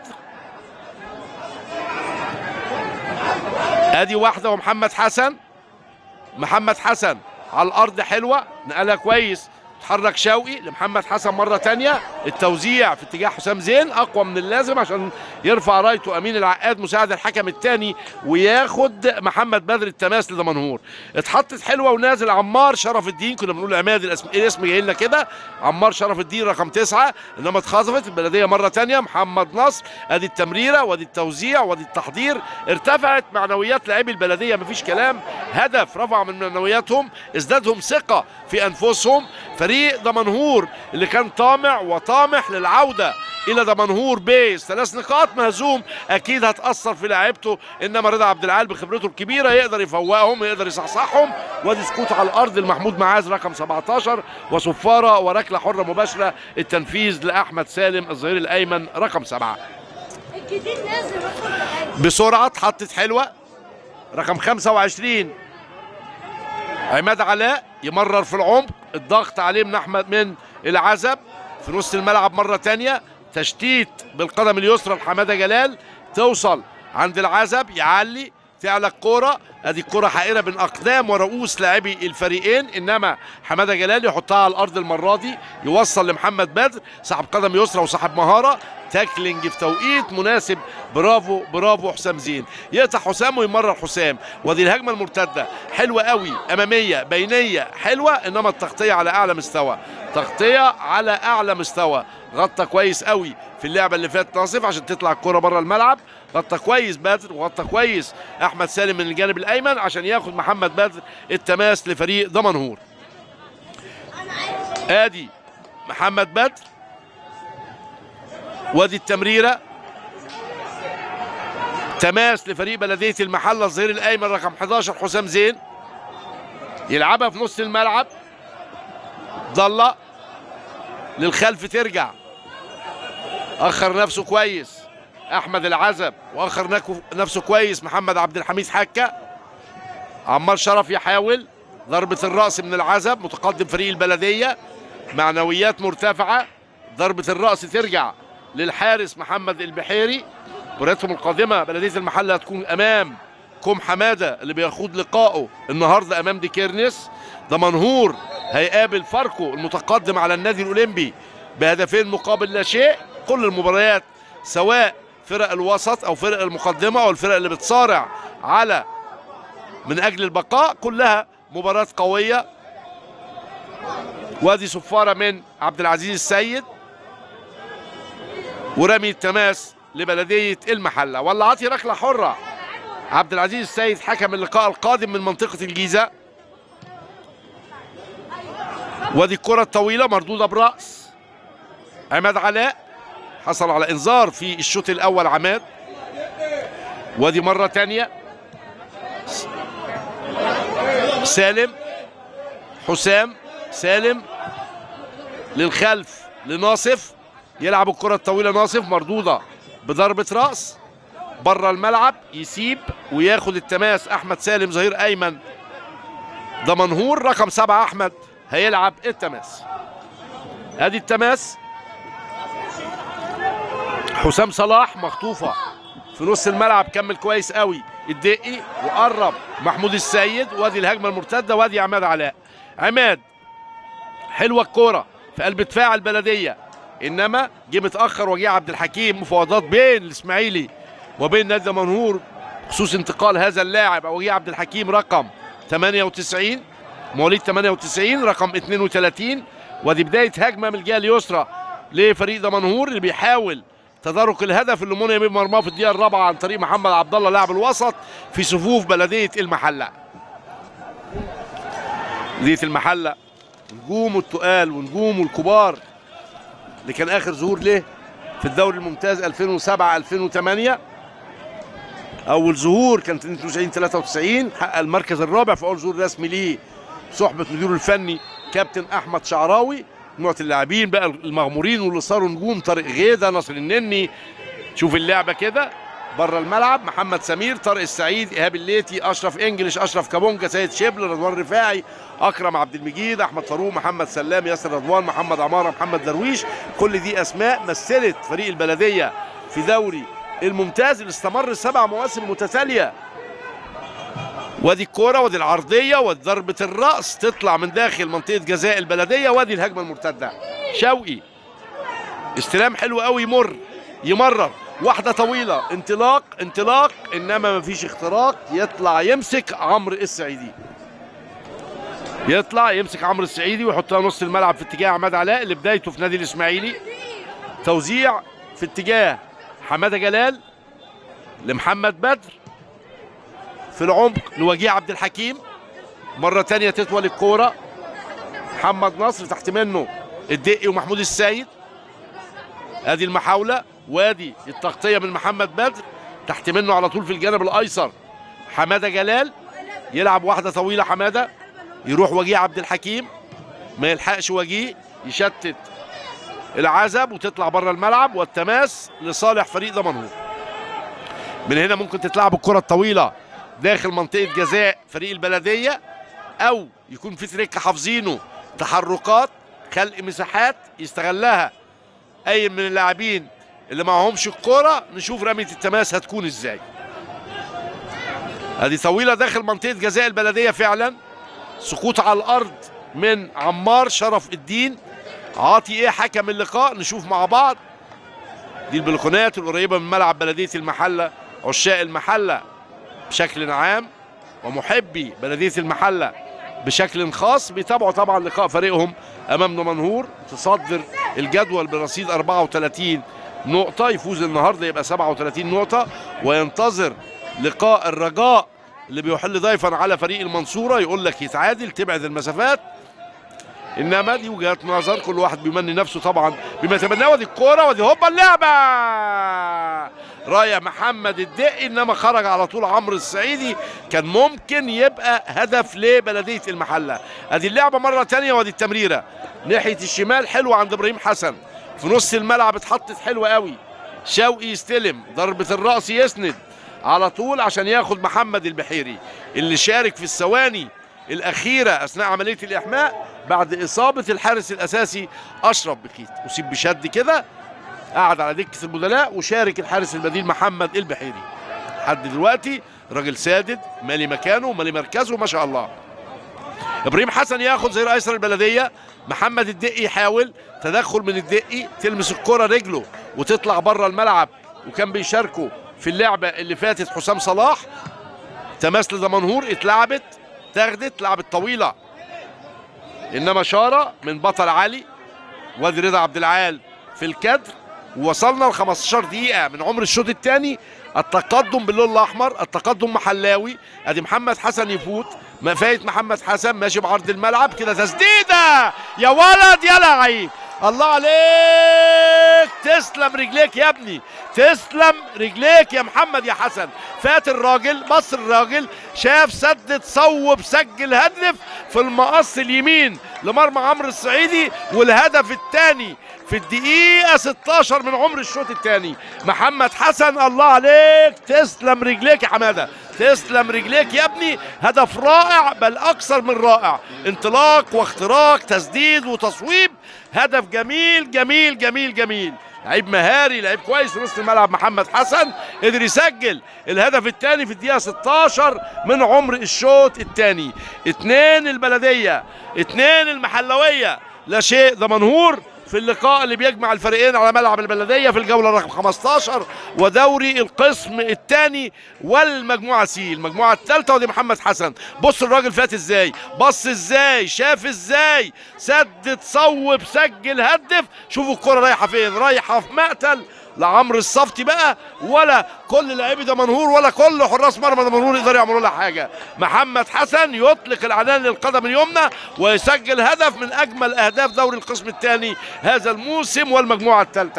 ادي واحده ومحمد حسن محمد حسن على الارض حلوه نقلها كويس تحرك شوقي لمحمد حسن مره تانية التوزيع في اتجاه حسام زين اقوى من اللازم عشان يرفع رايته امين العقاد مساعد الحكم الثاني وياخد محمد بدر التماس لدمنهور اتحطت حلوه ونازل عمار شرف الدين كنا بنقول عماد الاسم الاسم جاي لنا كده عمار شرف الدين رقم تسعة انما اتخطفت البلديه مره تانية محمد نصر ادي التمريره وادي التوزيع وادي التحضير ارتفعت معنويات لاعبي البلديه مفيش كلام هدف رفع من معنوياتهم ازدادهم ثقه في انفسهم فريق دمنهور اللي كان طامع وطامح للعوده الى دمنهور بيس ثلاث نقاط مهزوم اكيد هتاثر في لاعيبته انما رضا عبد العال بخبرته الكبيره يقدر يفوقهم يقدر يصحصحهم وادي سكوت على الارض المحمود معاذ رقم 17 وصفاره وركله حره مباشره التنفيذ لاحمد سالم الظهير الايمن رقم سبعه الجديد نازل رقم حاجة بسرعه اتحطت حلوه رقم 25 عماد علاء يمرر في العمق الضغط عليه من احمد من العزب في نص الملعب مره تانية تشتيت بالقدم اليسرى لحماده جلال توصل عند العزب يعلي تعلى الكرة ادي الكرة حائرة بين اقدام ورؤوس لاعبي الفريقين انما حماده جلال يحطها على الارض المرة دي يوصل لمحمد بدر صاحب قدم يسرى وصاحب مهارة تاكلينج في توقيت مناسب برافو برافو حسام زين يقطع حسام ويمرر حسام ودي الهجمه المرتده حلوه قوي اماميه بينيه حلوه انما التغطيه على اعلى مستوى تغطيه على اعلى مستوى غطى كويس قوي في اللعبه اللي فاتت ناصف عشان تطلع الكره بره الملعب غطى كويس بدر وغطى كويس احمد سالم من الجانب الايمن عشان ياخد محمد بدر التماس لفريق دمنهور ادي محمد بدر وادي التمريره تماس لفريق بلديه المحله الظهير الايمن رقم 11 حسام زين يلعبها في نص الملعب ضله للخلف ترجع اخر نفسه كويس احمد العزب واخر نكو- نفسه كويس محمد عبد الحميد حكه عمار شرف يحاول ضربه الراس من العزب متقدم فريق البلديه معنويات مرتفعه ضربه الراس ترجع للحارس محمد البحيري مباراتهم القادمه بلديه المحله هتكون امام كوم حماده اللي بيخوض لقائه النهارده امام دي كيرنس دمنهور هيقابل فاركو المتقدم على النادي الاولمبي بهدفين مقابل لا شيء كل المباريات سواء فرق الوسط او فرق المقدمه او الفرق اللي بتصارع على من اجل البقاء كلها مباراه قويه وادي صفاره من عبد العزيز السيد ورمي التماس لبلديه المحله ولا عطي ركله حره عبد العزيز السيد حكم اللقاء القادم من منطقه الجيزه وادي الكره الطويله مردوده براس عماد علاء حصل على انذار في الشوط الاول عماد وادي مره تانية سالم حسام سالم للخلف لناصف يلعب الكرة الطويلة ناصف مردودة بضربة رأس بره الملعب يسيب وياخد التماس أحمد سالم ظهير أيمن دمنهور رقم سبعة أحمد هيلعب التماس ادي التماس حسام صلاح مخطوفة في نص الملعب كمل كويس قوي الدقي وقرب محمود السيد وادي الهجمة المرتدة وادي عماد علاء عماد حلوة الكورة في قلب دفاع البلدية انما جه متاخر وجه عبد الحكيم مفاوضات بين الاسماعيلي وبين نادي دمنهور بخصوص انتقال هذا اللاعب او جه عبد الحكيم رقم 98 مواليد 98 رقم 32 ودي بدايه هجمه من الجهه اليسرى لفريق دمنهور اللي بيحاول تدارك الهدف اللي منع من مرماه في الدقيقه الرابعه عن طريق محمد عبد الله لاعب الوسط في صفوف بلديه المحله. بلديه المحله نجومه التقال ونجومه الكبار اللي كان اخر ظهور له في الدوري الممتاز 2007 2008 اول ظهور كان 92 93 حقق المركز الرابع في اول ظهور رسمي ليه صحبه مديره الفني كابتن احمد شعراوي مجموعه اللاعبين بقى المغمورين واللي صاروا نجوم طارق غيده ناصر النني شوف اللعبه كده بره الملعب محمد سمير طارق السعيد ايهاب الليتي اشرف انجلش اشرف كابونجا سيد شبل رضوان رفاعي اكرم عبد المجيد احمد فاروق محمد سلام ياسر رضوان محمد عماره محمد درويش كل دي اسماء مثلت فريق البلديه في دوري الممتاز اللي استمر سبع مواسم متتاليه وادي الكوره وادي العرضيه وادي ضربه الراس تطلع من داخل منطقه جزاء البلديه وادي الهجمه المرتده شوقي استلام حلو قوي يمر يمرر واحده طويله انطلاق انطلاق انما مفيش اختراق يطلع يمسك عمرو السعيدي يطلع يمسك عمرو السعيدي ويحطها نص الملعب في اتجاه عماد علاء اللي بدايته في نادي الاسماعيلي توزيع في اتجاه حماده جلال لمحمد بدر في العمق لوجيه عبد الحكيم مره تانية تطول الكوره محمد نصر تحت منه الدقي ومحمود السيد ادي المحاوله وادي التغطيه من محمد بدر تحت منه على طول في الجانب الايسر حماده جلال يلعب واحده طويله حماده يروح وجيه عبد الحكيم ما يلحقش وجيه يشتت العزب وتطلع بره الملعب والتماس لصالح فريق دمنهور من هنا ممكن تتلعب الكره الطويله داخل منطقه جزاء فريق البلديه او يكون في تريك حافظينه تحركات خلق مساحات يستغلها اي من اللاعبين اللي معهمش الكوره نشوف رميه التماس هتكون ازاي ادي طويله داخل منطقه جزاء البلديه فعلا سقوط على الارض من عمار شرف الدين عاطي ايه حكم اللقاء نشوف مع بعض دي البلكونات القريبه من ملعب بلديه المحله عشاق المحله بشكل عام ومحبي بلديه المحله بشكل خاص بيتابعوا طبعا لقاء فريقهم امام دمنهور تصدر الجدول برصيد 34 نقطة يفوز النهارده يبقى 37 نقطة وينتظر لقاء الرجاء اللي بيحل ضيفا على فريق المنصورة يقول لك يتعادل تبعد المسافات انما دي وجهات نظر كل واحد بيمني نفسه طبعا بما يتمناه ودي الكوره ودي هوبا اللعبه رايح محمد الدقي انما خرج على طول عمرو السعيدي كان ممكن يبقى هدف لبلديه المحله ادي اللعبه مره تانية ودي التمريره ناحيه الشمال حلوه عند ابراهيم حسن في نص الملعب اتحطت حلوه قوي شوقي يستلم ضربه الراس يسند على طول عشان ياخد محمد البحيري اللي شارك في الثواني الأخيرة أثناء عملية الإحماء بعد إصابة الحارس الأساسي أشرف بخيت أصيب بشد كده قعد على دكة البدلاء وشارك الحارس البديل محمد البحيري لحد دلوقتي راجل سادد مالي مكانه مالي مركزه ما شاء الله ابراهيم حسن ياخد زي ايسر البلديه محمد الدقي يحاول تدخل من الدقي تلمس الكره رجله وتطلع بره الملعب وكان بيشاركوا في اللعبه اللي فاتت حسام صلاح تماس لدمنهور اتلعبت اتاخدت لعبت طويله انما شاره من بطل علي وادي رضا عبد العال في الكادر ووصلنا ل 15 دقيقه من عمر الشوط الثاني التقدم باللون الاحمر التقدم محلاوي ادي محمد حسن يفوت ما فايت محمد حسن ماشي بعرض الملعب كده تسديده يا ولد يا لعيب الله عليك تسلم رجليك يا ابني تسلم رجليك يا محمد يا حسن فات الراجل بص الراجل شاف سدد صوب سجل هدف في المقص اليمين لمرمى عمرو السعيدي والهدف الثاني في الدقيقة 16 من عمر الشوط الثاني محمد حسن الله عليك تسلم رجليك يا حمادة تسلم رجليك يا ابني هدف رائع بل أكثر من رائع انطلاق واختراق تسديد وتصويب هدف جميل جميل جميل جميل لعيب مهاري لعيب كويس في نص الملعب محمد حسن قدر يسجل الهدف الثاني في الدقيقة 16 من عمر الشوط الثاني اتنين البلدية اتنين المحلوية لا شيء دمنهور في اللقاء اللي بيجمع الفريقين على ملعب البلديه في الجوله رقم 15 ودوري القسم الثاني والمجموعه سي المجموعه الثالثه ودي محمد حسن بص الراجل فات ازاي بص ازاي شاف ازاي سدد صوب سجل هدف شوفوا الكره رايحه فين رايحه في مقتل لعمرو الصفتي بقى ولا كل لاعبي دمنهور ولا كل حراس مرمى دمنهور يقدروا يعملوا لها حاجه محمد حسن يطلق العنان للقدم اليمنى ويسجل هدف من اجمل اهداف دوري القسم الثاني هذا الموسم والمجموعه الثالثه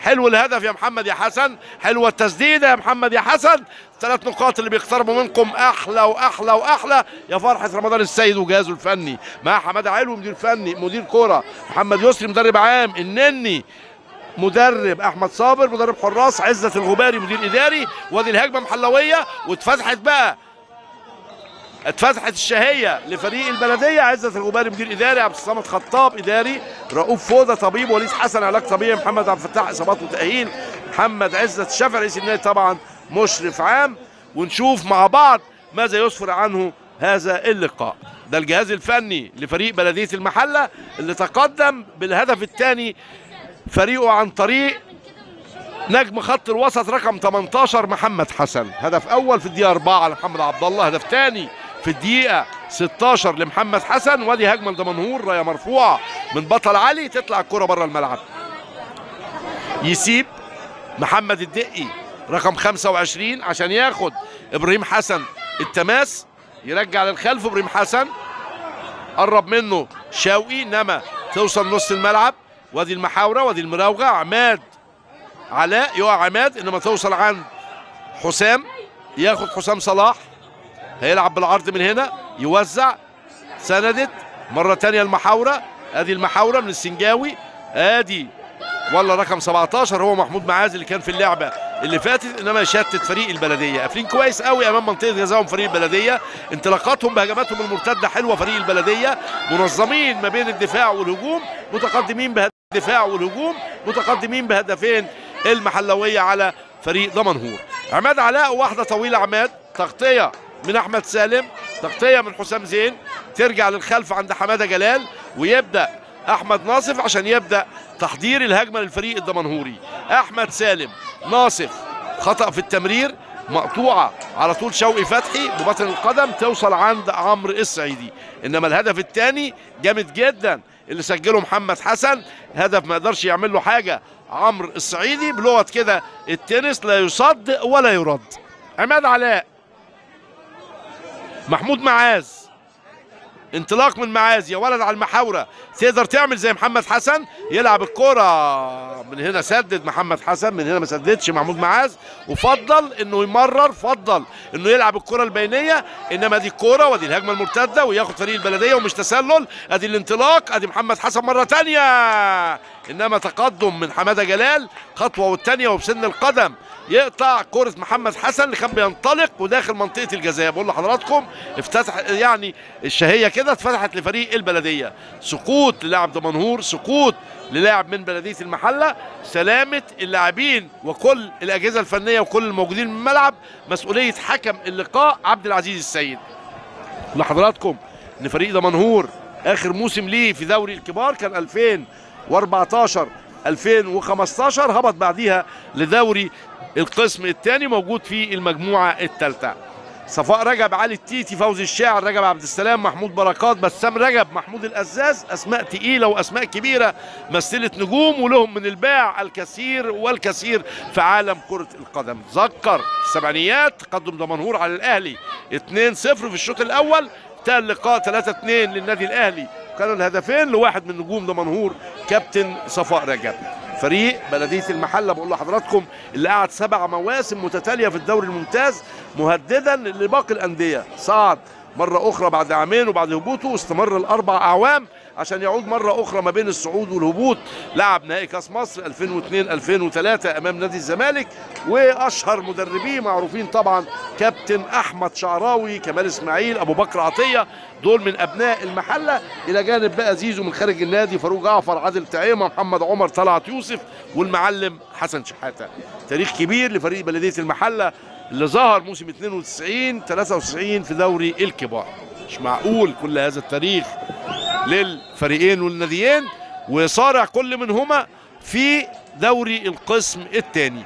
حلو الهدف يا محمد يا حسن حلوه التسديده يا محمد يا حسن ثلاث نقاط اللي بيقتربوا منكم احلى واحلى واحلى يا فرحه رمضان السيد وجهازه الفني مع حماده علو مدير فني مدير كوره محمد يسري مدرب عام النني مدرب احمد صابر مدرب حراس عزه الغباري مدير اداري وادي الهجمه محلويه واتفتحت بقى اتفتحت الشهيه لفريق البلديه عزه الغباري مدير اداري عبد الصمد خطاب اداري رؤوف فوده طبيب وليد حسن علاج طبيعي محمد عبد الفتاح اصابات وتاهيل محمد عزه الشافعي رئيس النادي طبعا مشرف عام ونشوف مع بعض ماذا يسفر عنه هذا اللقاء ده الجهاز الفني لفريق بلديه المحله اللي تقدم بالهدف الثاني فريقه عن طريق نجم خط الوسط رقم 18 محمد حسن هدف اول في الدقيقه 4 لمحمد عبد الله هدف ثاني في الدقيقه 16 لمحمد حسن وادي هجمه لدمنهور رايه مرفوعه من بطل علي تطلع الكره بره الملعب يسيب محمد الدقي رقم 25 عشان ياخد ابراهيم حسن التماس يرجع للخلف ابراهيم حسن قرب منه شوقي انما توصل نص الملعب وادي المحاوره وادي المراوغه عماد علاء يقع عماد انما توصل عند حسام ياخد حسام صلاح هيلعب بالعرض من هنا يوزع سندت مرة تانية المحاورة ادي المحاورة من السنجاوي ادي ولا رقم 17 هو محمود معاذ اللي كان في اللعبة اللي فاتت انما يشتت فريق البلدية قافلين كويس قوي امام منطقة جزاهم فريق البلدية انطلاقاتهم بهجماتهم المرتدة حلوة فريق البلدية منظمين ما بين الدفاع والهجوم متقدمين بالدفاع والهجوم متقدمين بهدفين المحلوية على فريق دمنهور عماد علاء واحدة طويلة عماد تغطية من احمد سالم تغطيه من حسام زين ترجع للخلف عند حماده جلال ويبدا احمد ناصف عشان يبدا تحضير الهجمه للفريق الدمنهوري احمد سالم ناصف خطا في التمرير مقطوعه على طول شوقي فتحي ببطن القدم توصل عند عمرو السعيدي انما الهدف الثاني جامد جدا اللي سجله محمد حسن هدف ما يقدرش يعمل له حاجه عمرو السعيدي بلغه كده التنس لا يصد ولا يرد عماد علاء محمود معاذ انطلاق من معاذ يا ولد على المحاوره تقدر تعمل زي محمد حسن يلعب الكرة من هنا سدد محمد حسن من هنا ما سددش محمود معاذ وفضل انه يمرر فضل انه يلعب الكرة البينية انما دي الكرة ودي الهجمة المرتدة وياخد فريق البلدية ومش تسلل ادي الانطلاق ادي محمد حسن مرة تانية انما تقدم من حمادة جلال خطوة والتانية وبسن القدم يقطع كرة محمد حسن اللي كان بينطلق وداخل منطقة الجزاء بقول لحضراتكم افتتح يعني الشهية كده اتفتحت لفريق البلدية سقوط للاعب دمنهور سقوط للاعب من بلدية المحلة سلامة اللاعبين وكل الأجهزة الفنية وكل الموجودين من الملعب مسؤولية حكم اللقاء عبد العزيز السيد لحضراتكم ان فريق دمنهور اخر موسم ليه في دوري الكبار كان 2014 2015 هبط بعديها لدوري القسم الثاني موجود في المجموعه الثالثه صفاء رجب علي التيتي فوزي الشاعر رجب عبد السلام محمود بركات بسام رجب محمود الازاز اسماء تقيله واسماء كبيره مثلت نجوم ولهم من الباع الكثير والكثير في عالم كره القدم تذكر في السبعينيات تقدم دمنهور على الاهلي 2-0 في الشوط الاول انتهى اللقاء 3-2 للنادي الاهلي كانوا الهدفين لواحد من نجوم دمنهور كابتن صفاء رجب فريق بلديه المحله بقول لحضراتكم اللي قعد سبع مواسم متتاليه في الدوري الممتاز مهددا لباقي الانديه صعد مره اخرى بعد عامين وبعد هبوطه واستمر الاربع اعوام عشان يعود مره اخرى ما بين الصعود والهبوط لعب نهائي كاس مصر 2002 2003 امام نادي الزمالك واشهر مدربيه معروفين طبعا كابتن احمد شعراوي كمال اسماعيل ابو بكر عطيه دول من ابناء المحله الى جانب بقى زيزو من خارج النادي فاروق جعفر عادل تعيمه محمد عمر طلعت يوسف والمعلم حسن شحاته تاريخ كبير لفريق بلديه المحله اللي ظهر موسم 92 93 في دوري الكبار مش معقول كل هذا التاريخ للفريقين والناديين وصارع كل منهما في دوري القسم الثاني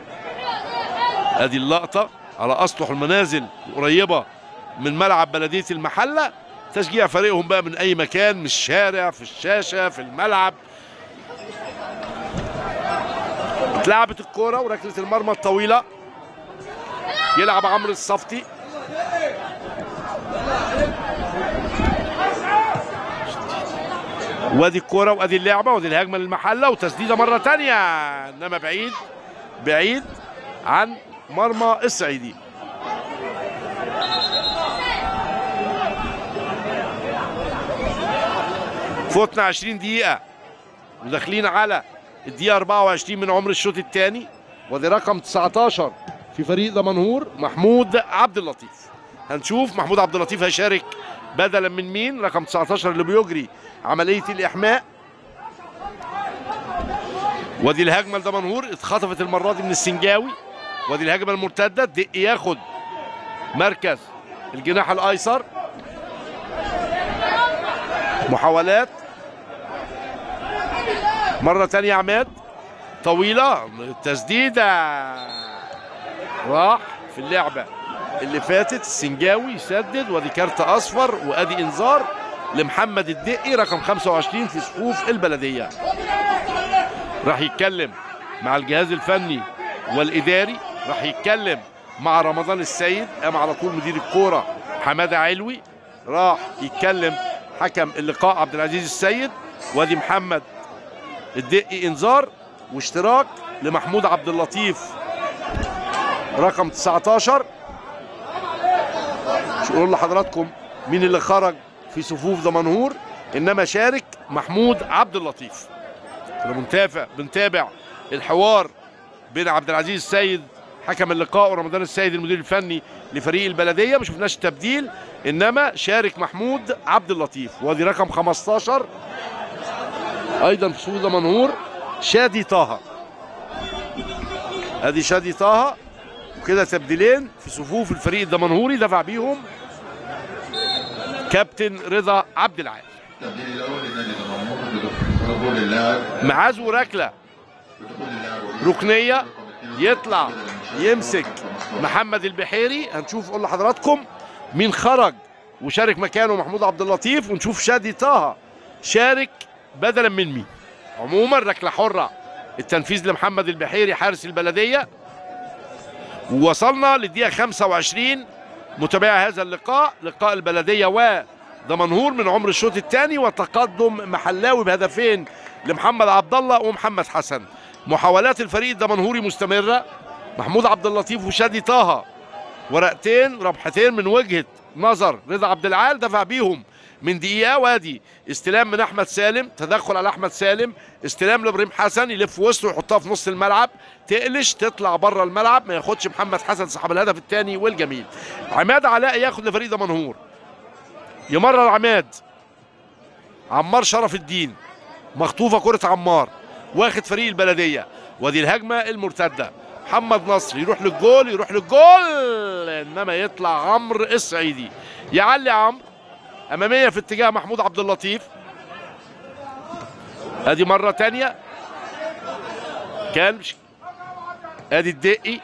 ادي اللقطه على اسطح المنازل القريبه من ملعب بلديه المحله تشجيع فريقهم بقى من اي مكان من الشارع في الشاشه في الملعب اتلعبت الكوره وركله المرمى الطويله يلعب عمرو الصفتي وادي الكرة وادي اللعبة وادي الهجمة للمحلة وتسديدة مرة تانية انما بعيد بعيد عن مرمى الصعيدي فوتنا 20 دقيقة وداخلين على الدقيقة 24 من عمر الشوط الثاني وادي رقم 19 في فريق دمنهور محمود عبد اللطيف هنشوف محمود عبد اللطيف هيشارك بدلا من مين رقم 19 اللي بيجري عملية الإحماء وادي الهجمة لدمنهور اتخطفت المرة دي من السنجاوي وادي الهجمة المرتدة دق ياخد مركز الجناح الأيسر محاولات مرة تانية عماد طويلة التسديدة راح في اللعبة اللي فاتت السنجاوي يسدد وادي كارت أصفر وادي إنذار لمحمد الدقي رقم 25 في صفوف البلدية راح يتكلم مع الجهاز الفني والإداري راح يتكلم مع رمضان السيد قام على طول مدير الكورة حمادة علوي راح يتكلم حكم اللقاء عبد العزيز السيد وادي محمد الدقي انذار واشتراك لمحمود عبد اللطيف رقم 19 مش اقول لحضراتكم مين اللي خرج في صفوف دمنهور انما شارك محمود عبد اللطيف كنا بنتابع بنتابع الحوار بين عبد العزيز السيد حكم اللقاء ورمضان السيد المدير الفني لفريق البلديه ما شفناش تبديل انما شارك محمود عبد اللطيف وادي رقم 15 ايضا في صفوف دمنهور شادي طه ادي شادي طه وكده تبديلين في صفوف الفريق الدمنهوري دفع بيهم كابتن رضا عبد العال التبديل الاول لنادي دمنهور بدخول اللاعب معاذ وركله بدخول اللاعب ركنيه يطلع يمسك محمد البحيري هنشوف اقول لحضراتكم مين خرج وشارك مكانه محمود عبد اللطيف ونشوف شادي طه شارك بدلا من مين عموما ركله حره التنفيذ لمحمد البحيري حارس البلديه ووصلنا للدقيقه 25 متابعة هذا اللقاء لقاء البلديه ودمنهور من عمر الشوط الثاني وتقدم محلاوي بهدفين لمحمد عبد الله ومحمد حسن محاولات الفريق الدمنهوري مستمره محمود عبد اللطيف وشادي طه ورقتين ربحتين من وجهه نظر رضا عبد العال دفع بيهم من دقيقه وادي استلام من احمد سالم تدخل على احمد سالم استلام لابراهيم حسن يلف وسطه يحطها في نص الملعب تقلش تطلع بره الملعب ما ياخدش محمد حسن صاحب الهدف الثاني والجميل عماد علاء ياخد لفريق دمنهور يمرر عماد عمار شرف الدين مخطوفه كره عمار واخد فريق البلديه ودي الهجمه المرتده محمد نصر يروح للجول يروح للجول انما يطلع عمرو الصعيدي يعلي عمرو اماميه في اتجاه محمود عبد اللطيف ادي مره تانية كلبش ادي الدقي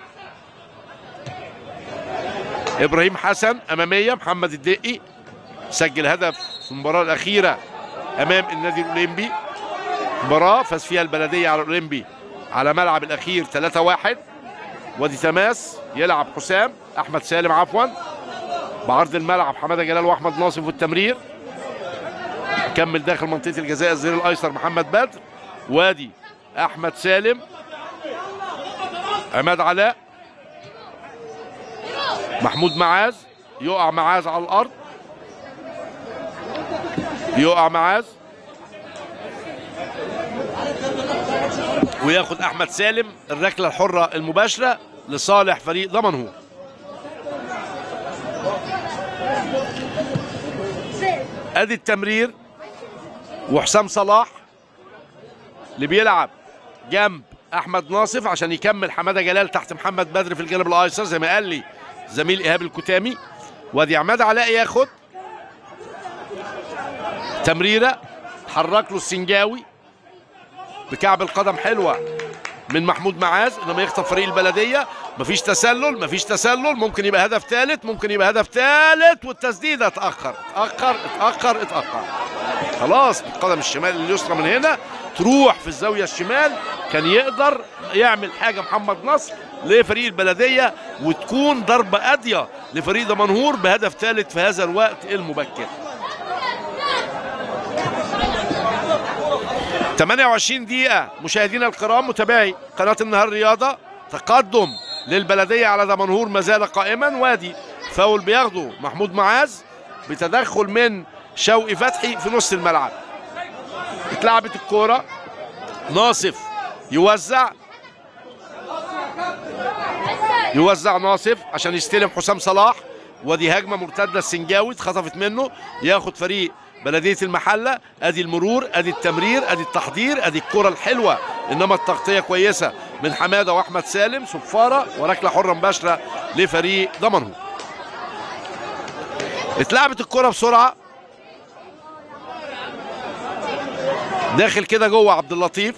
ابراهيم حسن اماميه محمد الدقي سجل هدف في المباراه الاخيره امام النادي الاولمبي مباراه فاز فيها البلديه على الاولمبي على ملعب الاخير 3-1 وادي تماس يلعب حسام احمد سالم عفوا بعرض الملعب حماده جلال واحمد ناصف والتمرير كمل داخل منطقه الجزاء الظهير الايسر محمد بدر وادي احمد سالم عماد علاء محمود معاذ يقع معاذ على الارض يقع معاذ وياخد احمد سالم الركله الحره المباشره لصالح فريق دمنهور ادي التمرير وحسام صلاح اللي بيلعب جنب احمد ناصف عشان يكمل حماده جلال تحت محمد بدر في الجانب الايسر زي ما قال لي زميل ايهاب الكتامي وادي عماد علاء ياخد تمريره حرك له السنجاوي بكعب القدم حلوه من محمود معاذ انما يخطف فريق البلديه مفيش تسلل مفيش تسلل ممكن يبقى هدف ثالث ممكن يبقى هدف ثالث والتسديده اتاخر اتاخر اتاخر اتاخر خلاص بالقدم الشمال اليسرى من هنا تروح في الزاويه الشمال كان يقدر يعمل حاجه محمد نصر لفريق البلديه وتكون ضربه قاضيه لفريق دمنهور بهدف ثالث في هذا الوقت المبكر 28 دقيقة مشاهدينا الكرام متابعي قناة النهار رياضة تقدم للبلدية على دمنهور ما زال قائما وادي فاول بياخده محمود معاذ بتدخل من شوقي فتحي في نص الملعب اتلعبت الكورة ناصف يوزع يوزع ناصف عشان يستلم حسام صلاح ودي هجمه مرتده السنجاوي اتخطفت منه ياخد فريق بلديه المحله ادي المرور ادي التمرير ادي التحضير ادي الكره الحلوه انما التغطيه كويسه من حماده واحمد سالم صفاره وركله حره مباشره لفريق دمنهور اتلعبت الكره بسرعه داخل كده جوه عبد اللطيف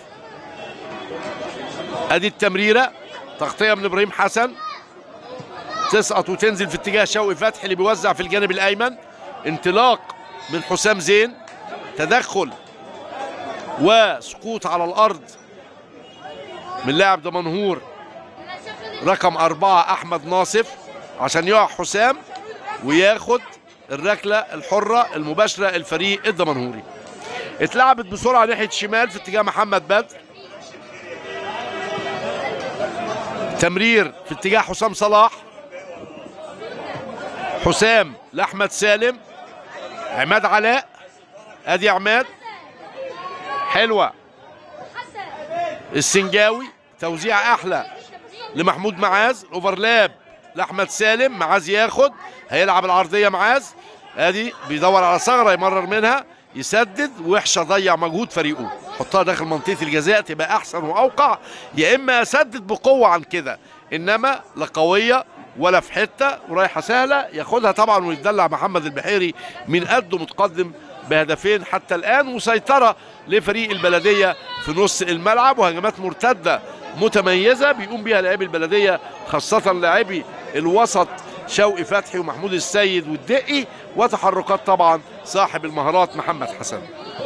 ادي التمريره تغطيه من ابراهيم حسن تسقط وتنزل في اتجاه شوقي فتحي اللي بيوزع في الجانب الايمن انطلاق من حسام زين تدخل وسقوط على الارض من لاعب دمنهور رقم أربعة أحمد ناصف عشان يقع حسام وياخد الركلة الحرة المباشرة الفريق الدمنهوري اتلعبت بسرعة ناحية الشمال في اتجاه محمد بدر تمرير في اتجاه حسام صلاح حسام لاحمد سالم عماد علاء ادي عماد حلوه السنجاوي توزيع احلى لمحمود معاذ اوفرلاب لاحمد سالم معاذ ياخد هيلعب العرضيه معاذ ادي بيدور على ثغره يمرر منها يسدد وحشه ضيع مجهود فريقه حطها داخل منطقه الجزاء تبقى احسن واوقع يا اما اسدد بقوه عن كده انما لا قويه ولا في حته ورايحه سهله ياخدها طبعا ويتدلع محمد البحيري من قده متقدم بهدفين حتى الان وسيطره لفريق البلديه في نص الملعب وهجمات مرتده متميزه بيقوم بيها لاعبي البلديه خاصه لاعبي الوسط شوقي فتحي ومحمود السيد والدقي وتحركات طبعا صاحب المهارات محمد حسن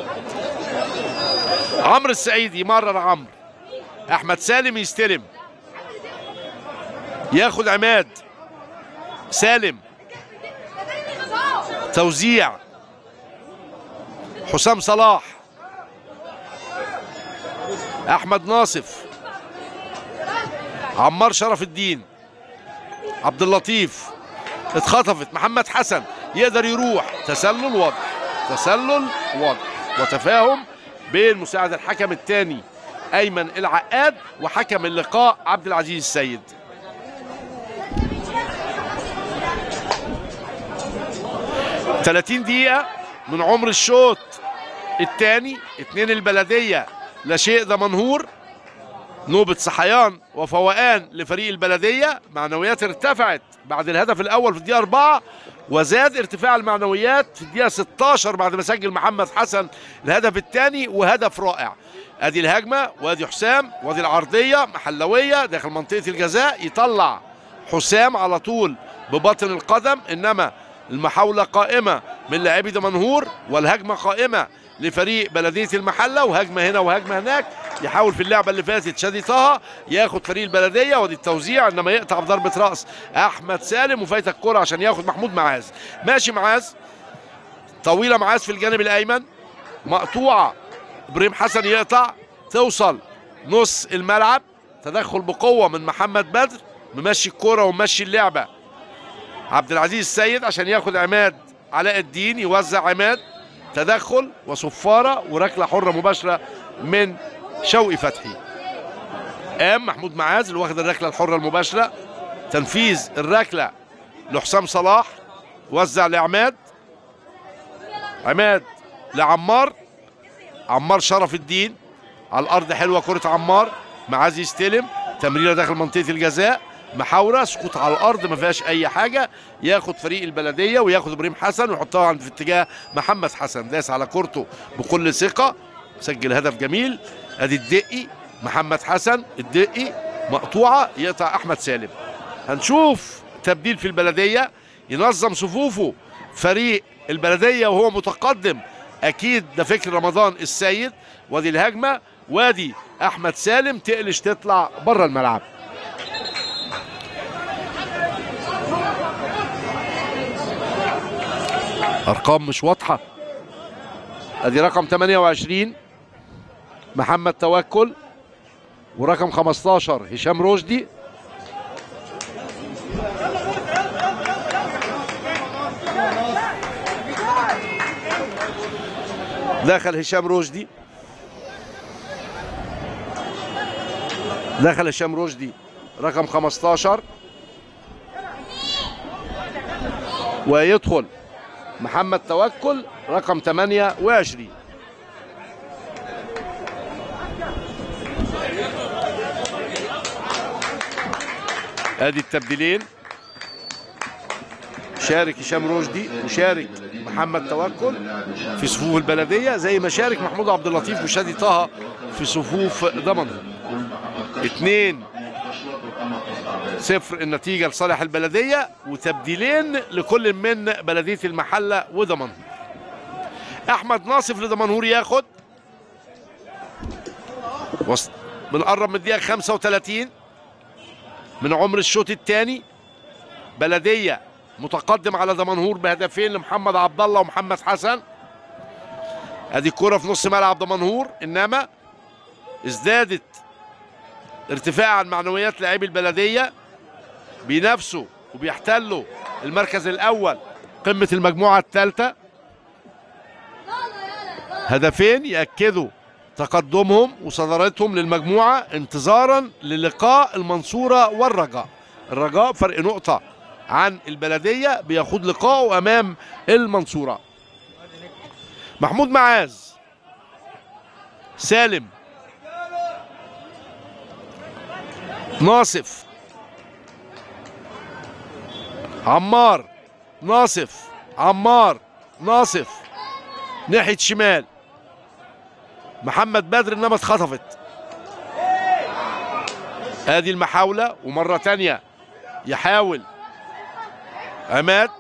عمرو السعيد يمرر عمرو احمد سالم يستلم ياخد عماد سالم توزيع حسام صلاح احمد ناصف عمار شرف الدين عبد اللطيف اتخطفت محمد حسن يقدر يروح تسلل واضح تسلل واضح وتفاهم بين مساعد الحكم الثاني ايمن العقاد وحكم اللقاء عبد العزيز السيد ثلاثين دقيقة من عمر الشوط الثاني اتنين البلدية لا شيء ده منهور نوبة صحيان وفوقان لفريق البلدية معنويات ارتفعت بعد الهدف الأول في الدقيقة أربعة وزاد ارتفاع المعنويات في الدقيقة 16 بعد ما سجل محمد حسن الهدف الثاني وهدف رائع ادي الهجمة وادي حسام وادي العرضية محلوية داخل منطقة الجزاء يطلع حسام على طول بباطن القدم انما المحاولة قائمة من لاعبي دمنهور والهجمة قائمة لفريق بلدية المحلة وهجمة هنا وهجمة هناك يحاول في اللعبة اللي فاتت شادي طه ياخد فريق البلدية ودي التوزيع انما يقطع بضربة رأس احمد سالم وفايت الكرة عشان ياخد محمود معاذ ماشي معاذ طويلة معاذ في الجانب الايمن مقطوعة ابراهيم حسن يقطع توصل نص الملعب تدخل بقوة من محمد بدر ممشي الكرة وممشي اللعبة عبد العزيز السيد عشان ياخد عماد علاء الدين يوزع عماد تدخل وصفارة وركلة حرة مباشرة من شوقي فتحي قام محمود معاذ اللي واخد الركلة الحرة المباشرة تنفيذ الركلة لحسام صلاح وزع لعماد عماد لعمار عمار شرف الدين على الارض حلوه كره عمار معاذ يستلم تمريره داخل منطقه الجزاء محاوره سقوط على الارض ما فيهاش اي حاجه ياخد فريق البلديه وياخد ابراهيم حسن ويحطها عند في اتجاه محمد حسن داس على كورته بكل ثقه سجل هدف جميل ادي الدقي محمد حسن الدقي مقطوعه يقطع احمد سالم هنشوف تبديل في البلديه ينظم صفوفه فريق البلديه وهو متقدم اكيد ده فكر رمضان السيد وادي الهجمه وادي احمد سالم تقلش تطلع بره الملعب ارقام مش واضحه ادي رقم 28 محمد توكل ورقم 15 هشام رشدي دخل هشام رشدي دخل هشام رشدي رقم 15 ويدخل محمد توكل رقم 28 ادي التبديلين شارك هشام رشدي وشارك محمد توكل في صفوف البلديه زي ما شارك محمود عبد اللطيف وشادي طه في صفوف ضمنه اتنين صفر النتيجه لصالح البلديه وتبديلين لكل من بلديه المحله وضمنه احمد ناصف لضمنهور ياخد وسط بنقرب من الدقيقه 35 من عمر الشوط الثاني بلديه متقدم على دمنهور بهدفين لمحمد عبد الله ومحمد حسن ادي الكره في نص ملعب دمنهور انما ازدادت ارتفاعا معنويات لاعبي البلديه بينافسوا وبيحتلوا المركز الاول قمه المجموعه الثالثه هدفين ياكدوا تقدمهم وصدارتهم للمجموعه انتظارا للقاء المنصوره والرجاء الرجاء فرق نقطه عن البلديه بيخوض لقائه امام المنصوره محمود معاذ سالم ناصف عمار ناصف عمار ناصف ناحيه شمال محمد بدر انما اتخطفت ادي المحاوله ومره تانية يحاول عماد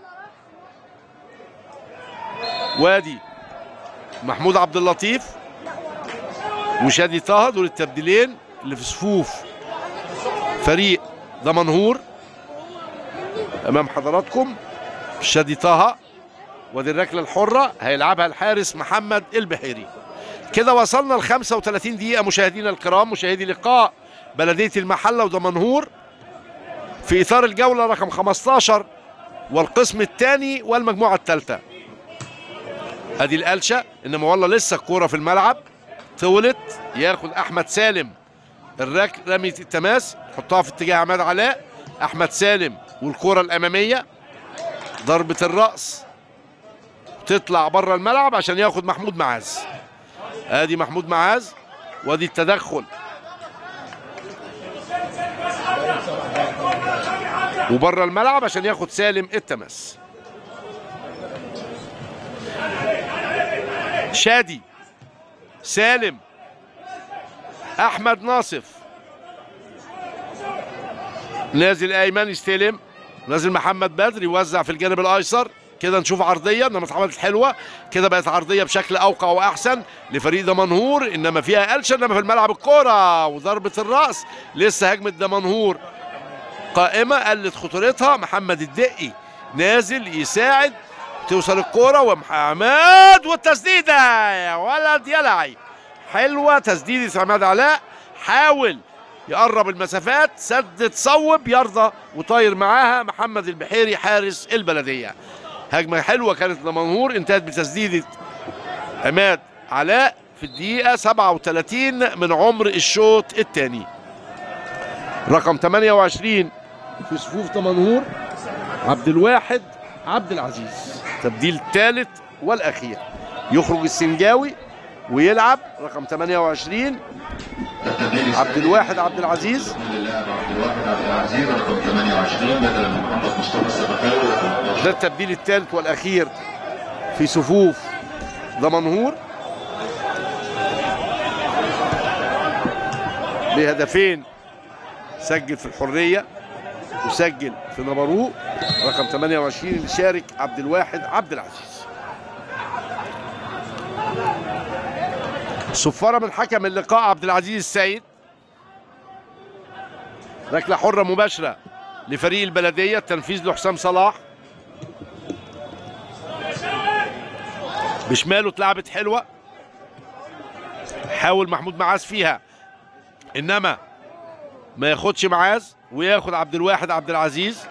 وادي محمود عبد اللطيف وشادي طه دول التبديلين اللي في صفوف فريق دمنهور امام حضراتكم شادي طه ودي الركله الحره هيلعبها الحارس محمد البحيري كده وصلنا ل 35 دقيقه مشاهدينا الكرام مشاهدي لقاء بلديه المحله ودمنهور في اطار الجوله رقم 15 والقسم الثاني والمجموعه الثالثه ادي القلشه انما والله لسه الكوره في الملعب طولت ياخد احمد سالم الرك رميه التماس يحطها في اتجاه عماد علاء احمد سالم والكره الاماميه ضربه الراس تطلع بره الملعب عشان ياخد محمود معاذ ادي محمود معاذ وادي التدخل وبره الملعب عشان ياخد سالم التماس شادي سالم احمد ناصف نازل ايمن يستلم نازل محمد بدر يوزع في الجانب الايسر كده نشوف عرضيه انما اتعملت حلوه كده بقت عرضيه بشكل اوقع واحسن لفريق دمنهور انما فيها قلشه انما في الملعب الكوره وضربه الراس لسه هجمه دمنهور قائمه قلت خطورتها محمد الدقي نازل يساعد توصل الكوره ومحمد والتسديده يا ولد يا لعيب حلوه تسديده عماد علاء حاول يقرب المسافات سدد صوب يرضى وطاير معاها محمد البحيري حارس البلديه هجمه حلوه كانت لمنهور انتهت بتسديده عماد علاء في الدقيقه 37 من عمر الشوط الثاني رقم 28 في صفوف دمنهور عبد الواحد عبد العزيز تبديل الثالث والاخير يخرج السنجاوي ويلعب رقم 28 عبد الواحد عبد العزيز للاعب عبد الواحد عبد العزيز رقم 28 بدلا من محمد مصطفى السبخاوي ده التبديل الثالث والاخير في صفوف دمنهور بهدفين سجل في الحريه وسجل في نبروه رقم 28 اللي شارك عبد الواحد عبد العزيز صفاره من حكم اللقاء عبد العزيز السيد ركله حره مباشره لفريق البلديه التنفيذ لحسام صلاح بشماله اتلعبت حلوه حاول محمود معاذ فيها انما ما ياخدش معاذ وياخد عبد الواحد عبد العزيز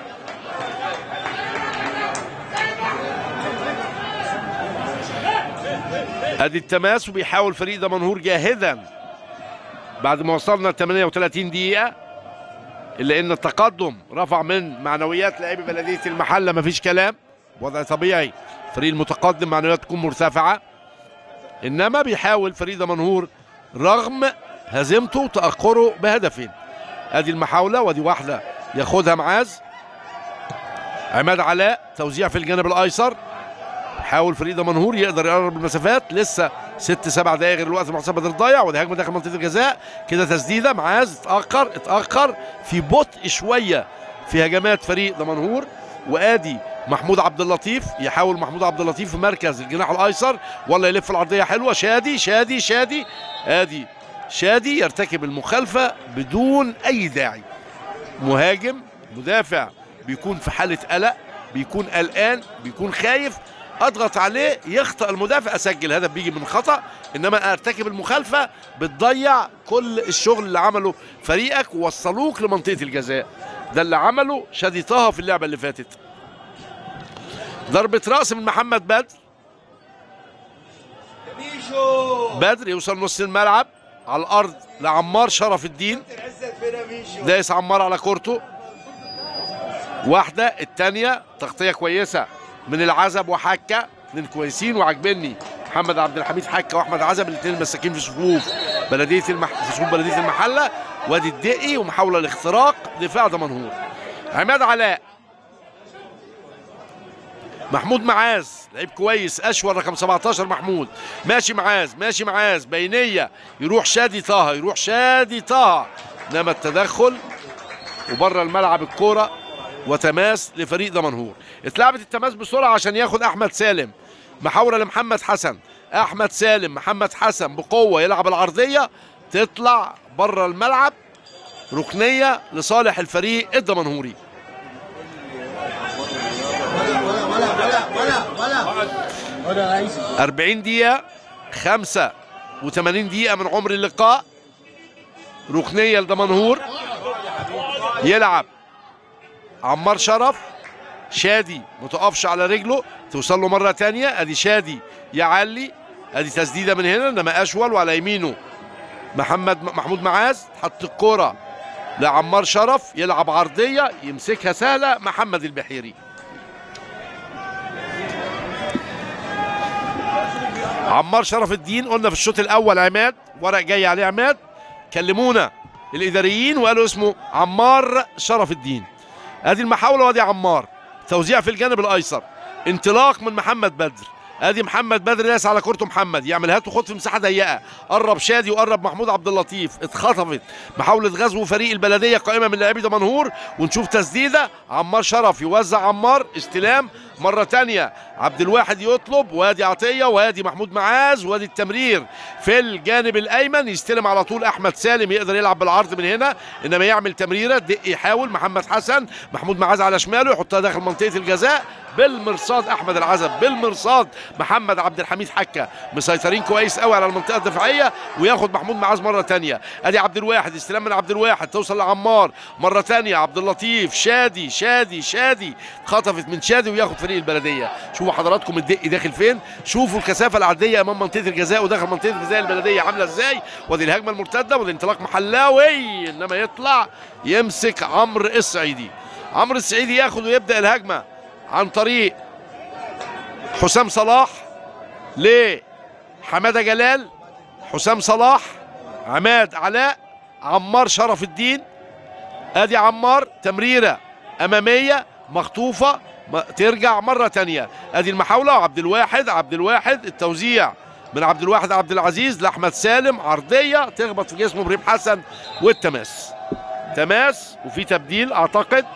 ادي التماس وبيحاول فريق دمنهور جاهدا بعد ما وصلنا ل 38 دقيقة الا ان التقدم رفع من معنويات لاعبي بلدية المحلة مفيش كلام وضع طبيعي فريق المتقدم معنويات تكون مرتفعة انما بيحاول فريق دمنهور رغم هزيمته وتأخره بهدفين ادي المحاولة ودي واحدة ياخدها معاذ عماد علاء توزيع في الجانب الايسر حاول فريق دمنهور يقدر يقرب المسافات لسه ست سبع دقايق غير الوقت محسب بدر ضايع ودي هجمه داخل منطقه الجزاء كده تسديده معاذ اتاخر اتاخر في بطء شويه في هجمات فريق دمنهور وادي محمود عبد اللطيف يحاول محمود عبد اللطيف في مركز الجناح الايسر ولا يلف العرضيه حلوه شادي شادي شادي ادي شادي يرتكب المخالفه بدون اي داعي مهاجم مدافع بيكون في حاله قلق بيكون قلقان بيكون خايف اضغط عليه يخطا المدافع اسجل هدف بيجي من خطا انما ارتكب المخالفه بتضيع كل الشغل اللي عمله فريقك ووصلوك لمنطقه الجزاء ده اللي عمله شادي طه في اللعبه اللي فاتت ضربه راس من محمد بدر ميشو بدر يوصل نص الملعب على الارض لعمار شرف الدين عزت فينا ميشو دايس عمار على كورته واحدة التانية تغطية كويسة من العزب وحكة اتنين كويسين وعاجبني محمد عبد الحميد حكة واحمد عزب الاثنين مساكين في صفوف بلدية المح... في صفوف بلدية المحلة وادي الدقي ومحاولة لاختراق دفاع دمنهور عماد علاء محمود معاذ لعيب كويس اشول رقم 17 محمود ماشي معاذ ماشي معاذ بينيه يروح شادي طه يروح شادي طه انما التدخل وبره الملعب الكوره وتماس لفريق دمنهور اتلعبت التماس بسرعه عشان ياخد احمد سالم محاوله لمحمد حسن احمد سالم محمد حسن بقوه يلعب العرضيه تطلع بره الملعب ركنيه لصالح الفريق الدمنهوري ولا عايز 40 دقيقة 85 دقيقة من عمر اللقاء ركنية لدمنهور يلعب عمار شرف شادي متقفش على رجله توصل له مرة تانية ادي شادي يعلي ادي تسديدة من هنا انما اشول وعلى يمينه محمد محمود معاذ حط الكرة لعمار شرف يلعب عرضية يمسكها سهلة محمد البحيري عمار شرف الدين قلنا في الشوط الاول عماد ورق جاي عليه عماد كلمونا الاداريين وقالوا اسمه عمار شرف الدين ادي المحاوله وادي عمار توزيع في الجانب الايسر انطلاق من محمد بدر ادي محمد بدر ناس على كورته محمد يعمل هات وخد في مساحه ضيقه قرب شادي وقرب محمود عبد اللطيف اتخطفت محاوله غزو فريق البلديه قائمه من لاعبي دمنهور ونشوف تسديده عمار شرف يوزع عمار استلام مره تانية عبد الواحد يطلب وادي عطيه وادي محمود معاذ وادي التمرير في الجانب الايمن يستلم على طول احمد سالم يقدر يلعب بالعرض من هنا انما يعمل تمريره دق يحاول محمد حسن محمود معاذ على شماله يحطها داخل منطقه الجزاء بالمرصاد احمد العزب بالمرصاد محمد عبد الحميد حكه مسيطرين كويس قوي على المنطقه الدفاعيه وياخد محمود معاذ مره تانية ادي عبد الواحد استلام من عبد الواحد توصل لعمار مره تانية عبد اللطيف شادي شادي شادي خطفت من شادي وياخد فريق البلديه شوفوا حضراتكم الدق داخل فين شوفوا الكثافه العرضيه امام منطقه الجزاء وداخل منطقه الجزاء البلديه عامله ازاي ودي الهجمه المرتده والانطلاق محلاوي انما يطلع يمسك عمرو الصعيدي عمرو الصعيدي ياخد ويبدا الهجمه عن طريق حسام صلاح لحماده جلال حسام صلاح عماد علاء عمار شرف الدين ادي عمار تمريره اماميه مخطوفه م- ترجع مره تانية ادي المحاوله عبد الواحد عبد الواحد التوزيع من عبد الواحد عبد العزيز لاحمد سالم عرضيه تخبط في جسمه ابراهيم حسن والتماس تماس وفي تبديل اعتقد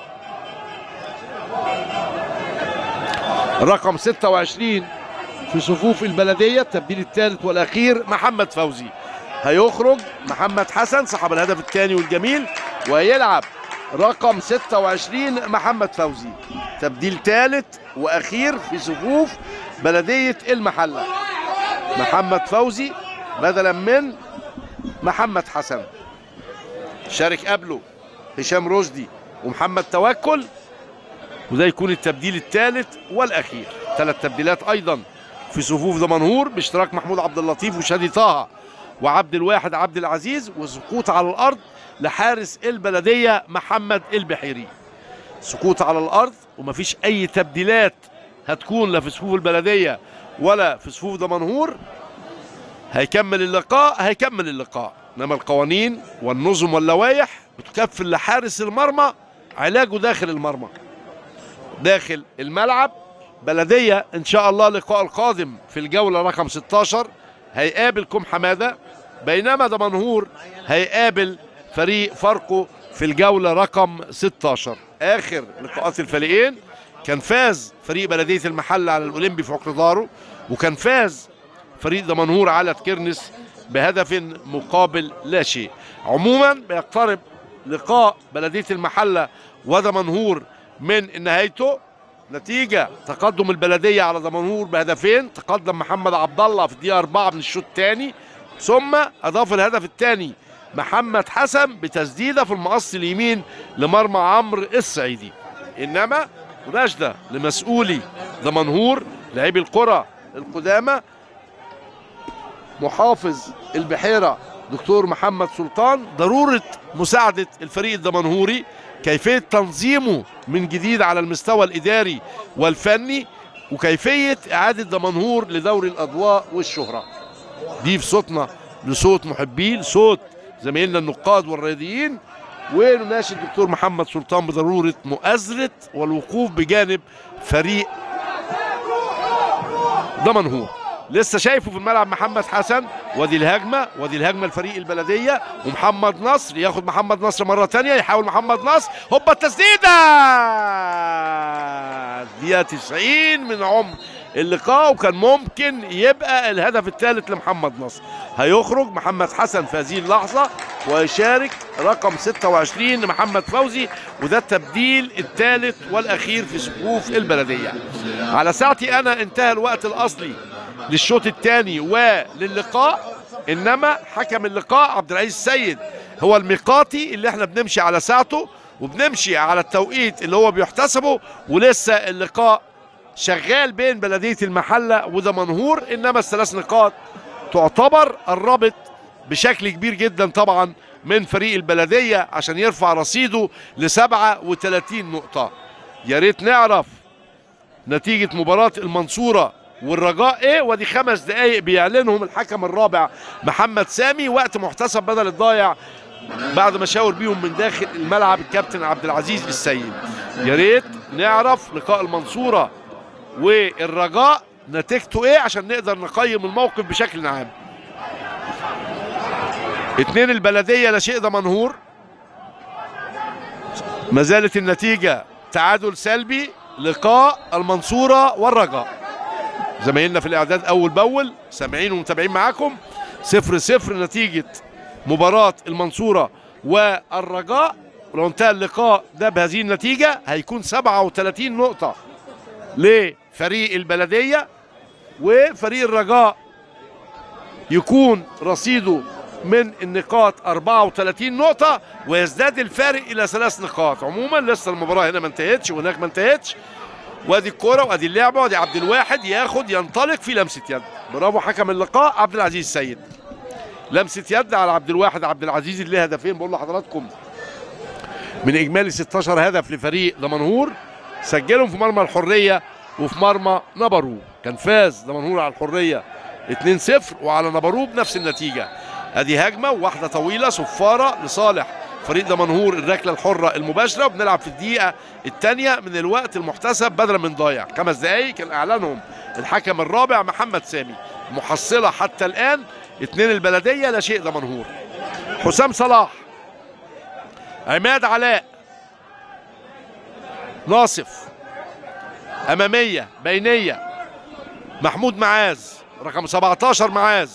رقم 26 في صفوف البلديه التبديل الثالث والاخير محمد فوزي هيخرج محمد حسن صاحب الهدف الثاني والجميل ويلعب رقم 26 محمد فوزي تبديل ثالث واخير في صفوف بلديه المحله محمد فوزي بدلا من محمد حسن شارك قبله هشام رشدي ومحمد توكل وده يكون التبديل الثالث والاخير ثلاث تبديلات ايضا في صفوف دمنهور باشتراك محمود عبد اللطيف وشادي طه وعبد الواحد عبد العزيز وسقوط على الارض لحارس البلديه محمد البحيري سقوط على الارض ومفيش اي تبديلات هتكون لا في صفوف البلديه ولا في صفوف دمنهور هيكمل اللقاء هيكمل اللقاء انما القوانين والنظم واللوائح بتكفل لحارس المرمى علاجه داخل المرمى داخل الملعب بلديه ان شاء الله اللقاء القادم في الجوله رقم 16 هيقابل كوم حماده بينما دمنهور هيقابل فريق فاركو في الجوله رقم 16 اخر لقاءات الفريقين كان فاز فريق بلديه المحله على الاولمبي في عقر وكان فاز فريق دمنهور على تكرنس بهدف مقابل لا شيء عموما بيقترب لقاء بلديه المحله ودمنهور من نهايته نتيجة تقدم البلدية على دمنهور بهدفين تقدم محمد عبد الله في الدقيقة أربعة من الشوط الثاني ثم أضاف الهدف الثاني محمد حسن بتسديدة في المقص اليمين لمرمى عمرو السعيدي إنما مناشدة لمسؤولي دمنهور لاعبي الكرة القدامى محافظ البحيرة دكتور محمد سلطان ضرورة مساعدة الفريق الدمنهوري كيفية تنظيمه من جديد على المستوى الإداري والفني وكيفية إعادة دمنهور لدوري الأضواء والشهرة دي في صوتنا لصوت محبين صوت زمايلنا النقاد والرياضيين ونناشد الدكتور محمد سلطان بضرورة مؤازرة والوقوف بجانب فريق دمنهور لسه شايفه في الملعب محمد حسن وادي الهجمه وادي الهجمه لفريق البلديه ومحمد نصر ياخد محمد نصر مره تانية يحاول محمد نصر هوبا التسديده دقيقه 90 من عمر اللقاء وكان ممكن يبقى الهدف الثالث لمحمد نصر هيخرج محمد حسن في هذه اللحظه ويشارك رقم 26 محمد فوزي وده التبديل الثالث والاخير في صفوف البلديه على ساعتي انا انتهى الوقت الاصلي للشوط الثاني وللقاء انما حكم اللقاء عبد العزيز السيد هو الميقاتي اللي احنا بنمشي على ساعته وبنمشي على التوقيت اللي هو بيحتسبه ولسه اللقاء شغال بين بلديه المحله ودمنهور انما الثلاث نقاط تعتبر قربت بشكل كبير جدا طبعا من فريق البلديه عشان يرفع رصيده ل 37 نقطه يا ريت نعرف نتيجه مباراه المنصوره والرجاء ايه ودي خمس دقايق بيعلنهم الحكم الرابع محمد سامي وقت محتسب بدل الضايع بعد ما شاور بيهم من داخل الملعب الكابتن عبد العزيز السيد يا ريت نعرف لقاء المنصوره والرجاء نتيجته ايه عشان نقدر نقيم الموقف بشكل عام اتنين البلديه لا شيء ده منهور ما زالت النتيجه تعادل سلبي لقاء المنصوره والرجاء زمايلنا في الاعداد اول باول سامعين ومتابعين معاكم صفر صفر نتيجه مباراه المنصوره والرجاء ولو انتهى اللقاء ده بهذه النتيجه هيكون 37 نقطه لفريق البلديه وفريق الرجاء يكون رصيده من النقاط 34 نقطة ويزداد الفارق إلى ثلاث نقاط عموما لسه المباراة هنا ما انتهتش وهناك ما انتهتش وادي الكرة وادي اللعبة وادي عبد الواحد ياخد ينطلق في لمسة يد برافو حكم اللقاء عبد العزيز السيد لمسة يد على عبد الواحد عبد العزيز اللي هدفين بقول لحضراتكم من إجمالي 16 هدف لفريق دمنهور سجلهم في مرمى الحرية وفي مرمى نبرو كان فاز دمنهور على الحرية 2-0 وعلى نبرو بنفس النتيجة ادي هجمة وواحدة طويلة صفارة لصالح فريق دمنهور الركله الحره المباشره وبنلعب في الدقيقه الثانيه من الوقت المحتسب بدلا من ضايع خمس دقائق كان اعلانهم الحكم الرابع محمد سامي محصله حتى الان اثنين البلديه لا شيء دمنهور حسام صلاح عماد علاء ناصف اماميه بينيه محمود معاذ رقم 17 معاذ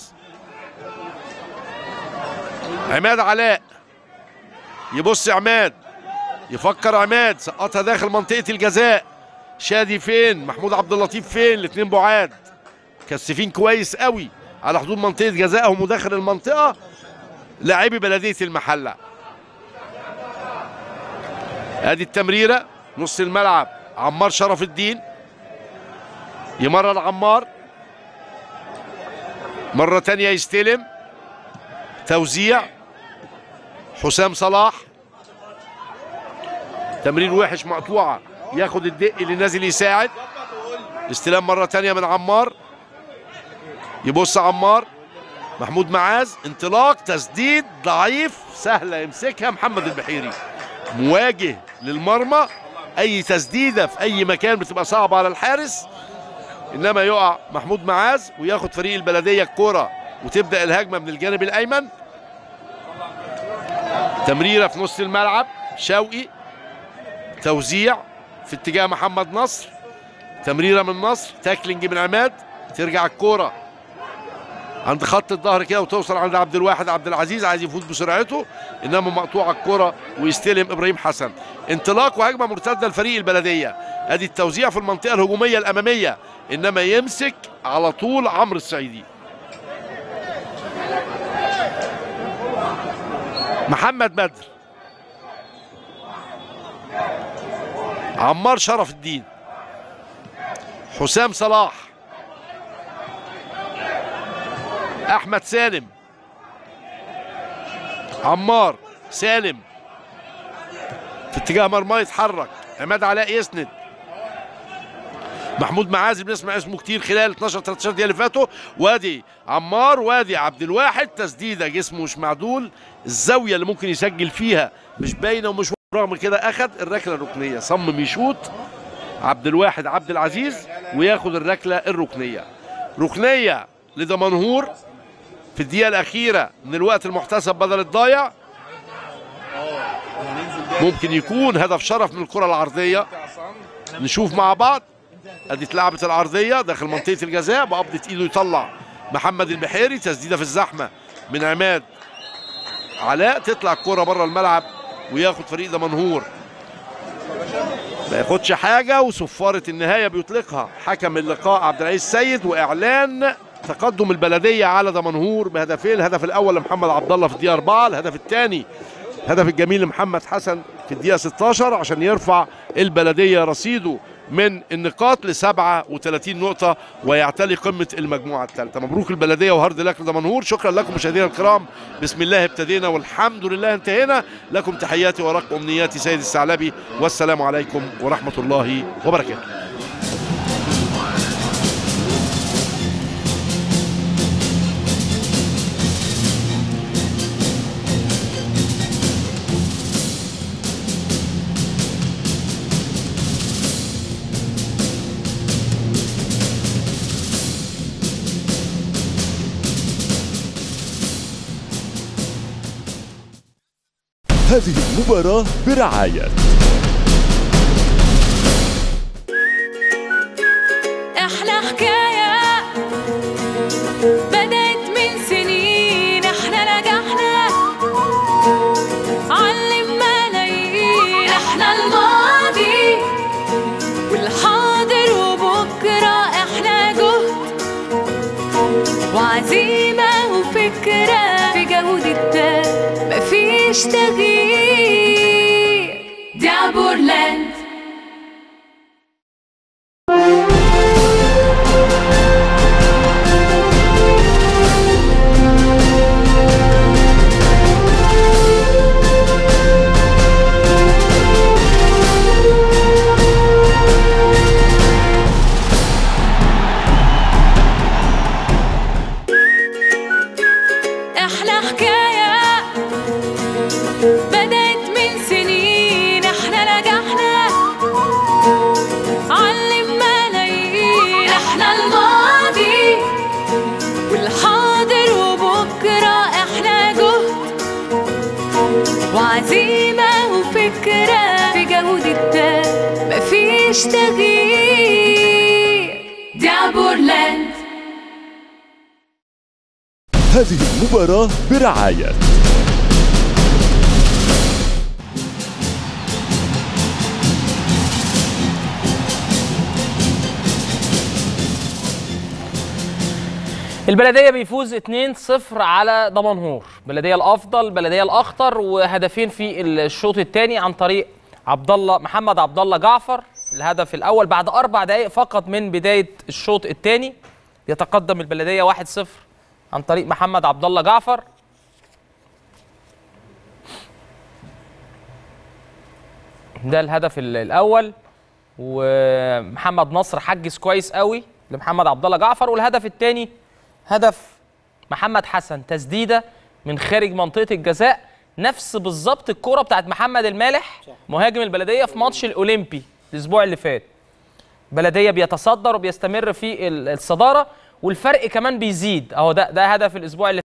عماد علاء يبص عماد يفكر عماد سقطها داخل منطقه الجزاء شادي فين محمود عبد اللطيف فين الاثنين بعاد كثفين كويس قوي على حدود منطقه جزائهم وداخل المنطقه لاعبي بلديه المحله ادي التمريره نص الملعب عمار شرف الدين يمرر عمار مرة تانية يستلم توزيع حسام صلاح تمرير وحش مقطوعة ياخد الدق اللي نازل يساعد استلام مرة تانية من عمار يبص عمار محمود معاذ انطلاق تسديد ضعيف سهلة يمسكها محمد البحيري مواجه للمرمى اي تسديده في اي مكان بتبقى صعبه على الحارس انما يقع محمود معاذ وياخد فريق البلديه الكره وتبدا الهجمه من الجانب الايمن تمريره في نص الملعب شوقي توزيع في اتجاه محمد نصر تمريره من نصر تاكلينج من عماد ترجع الكوره عند خط الظهر كده وتوصل عند عبد الواحد عبد العزيز عايز يفوت بسرعته انما مقطوعه الكره ويستلم ابراهيم حسن انطلاق وهجمه مرتده لفريق البلديه ادي التوزيع في المنطقه الهجوميه الاماميه انما يمسك على طول عمرو السعيدي محمد بدر عمار شرف الدين حسام صلاح احمد سالم عمار سالم في اتجاه مرمى يتحرك عماد علاء يسند محمود معازي بنسمع اسمه كتير خلال 12 13 دقيقه اللي فاتوا وادي عمار وادي عبد الواحد تسديده جسمه مش معدول الزاويه اللي ممكن يسجل فيها مش باينه ومش رغم كده اخذ الركله الركنيه صمم يشوط عبد الواحد عبد العزيز وياخد الركله الركنيه ركنيه لدمنهور في الدقيقه الاخيره من الوقت المحتسب بدل الضايع ممكن يكون هدف شرف من الكره العرضيه نشوف مع بعض ادي اتلعبت العرضيه داخل منطقه الجزاء بقبضه ايده يطلع محمد البحيري تسديده في الزحمه من عماد علاء تطلع الكره بره الملعب وياخد فريق دمنهور ما ياخدش حاجه وصفاره النهايه بيطلقها حكم اللقاء عبد العزيز سيد واعلان تقدم البلديه على دمنهور بهدفين الهدف الاول لمحمد عبد الله في الدقيقه 4 الهدف الثاني هدف الجميل لمحمد حسن في الدقيقه 16 عشان يرفع البلديه رصيده من النقاط ل 37 نقطة ويعتلي قمة المجموعة الثالثة مبروك البلدية وهارد لك دمنهور شكرا لكم مشاهدينا الكرام بسم الله ابتدينا والحمد لله انتهينا لكم تحياتي ورق أمنياتي سيد الثعلبي والسلام عليكم ورحمة الله وبركاته هذه المباراة برعاية احلى حكاية بدأت من سنين احنا نجحنا علم ملايين احنا الماضي والحاضر وبكرة احنا جهد وعزيمة وفكرة في جودة مفيش تغيير دي عبورلاند احلى حكاية بدأت من سنين احنا نجحنا علم ملايين احنا الماضي والحاضر وبكرة احنا جهد وعزيمة وفكرة في جودة مفيش تغيير دي عبورلاند هذه المباراة برعاية البلديه بيفوز 2-0 على دمنهور بلديه الافضل بلديه الاخطر وهدفين في الشوط الثاني عن طريق عبد الله محمد عبد الله جعفر الهدف الاول بعد اربع دقائق فقط من بدايه الشوط الثاني يتقدم البلديه 1-0 عن طريق محمد عبد الله جعفر ده الهدف ال- الاول ومحمد نصر حجز كويس قوي لمحمد عبد الله جعفر والهدف الثاني هدف محمد حسن تسديده من خارج منطقه الجزاء نفس بالظبط الكوره بتاعت محمد المالح مهاجم البلديه في ماتش الاولمبي الاسبوع اللي فات بلديه بيتصدر وبيستمر في ال- الصداره والفرق كمان بيزيد اهو ده ده هدف الاسبوع اللي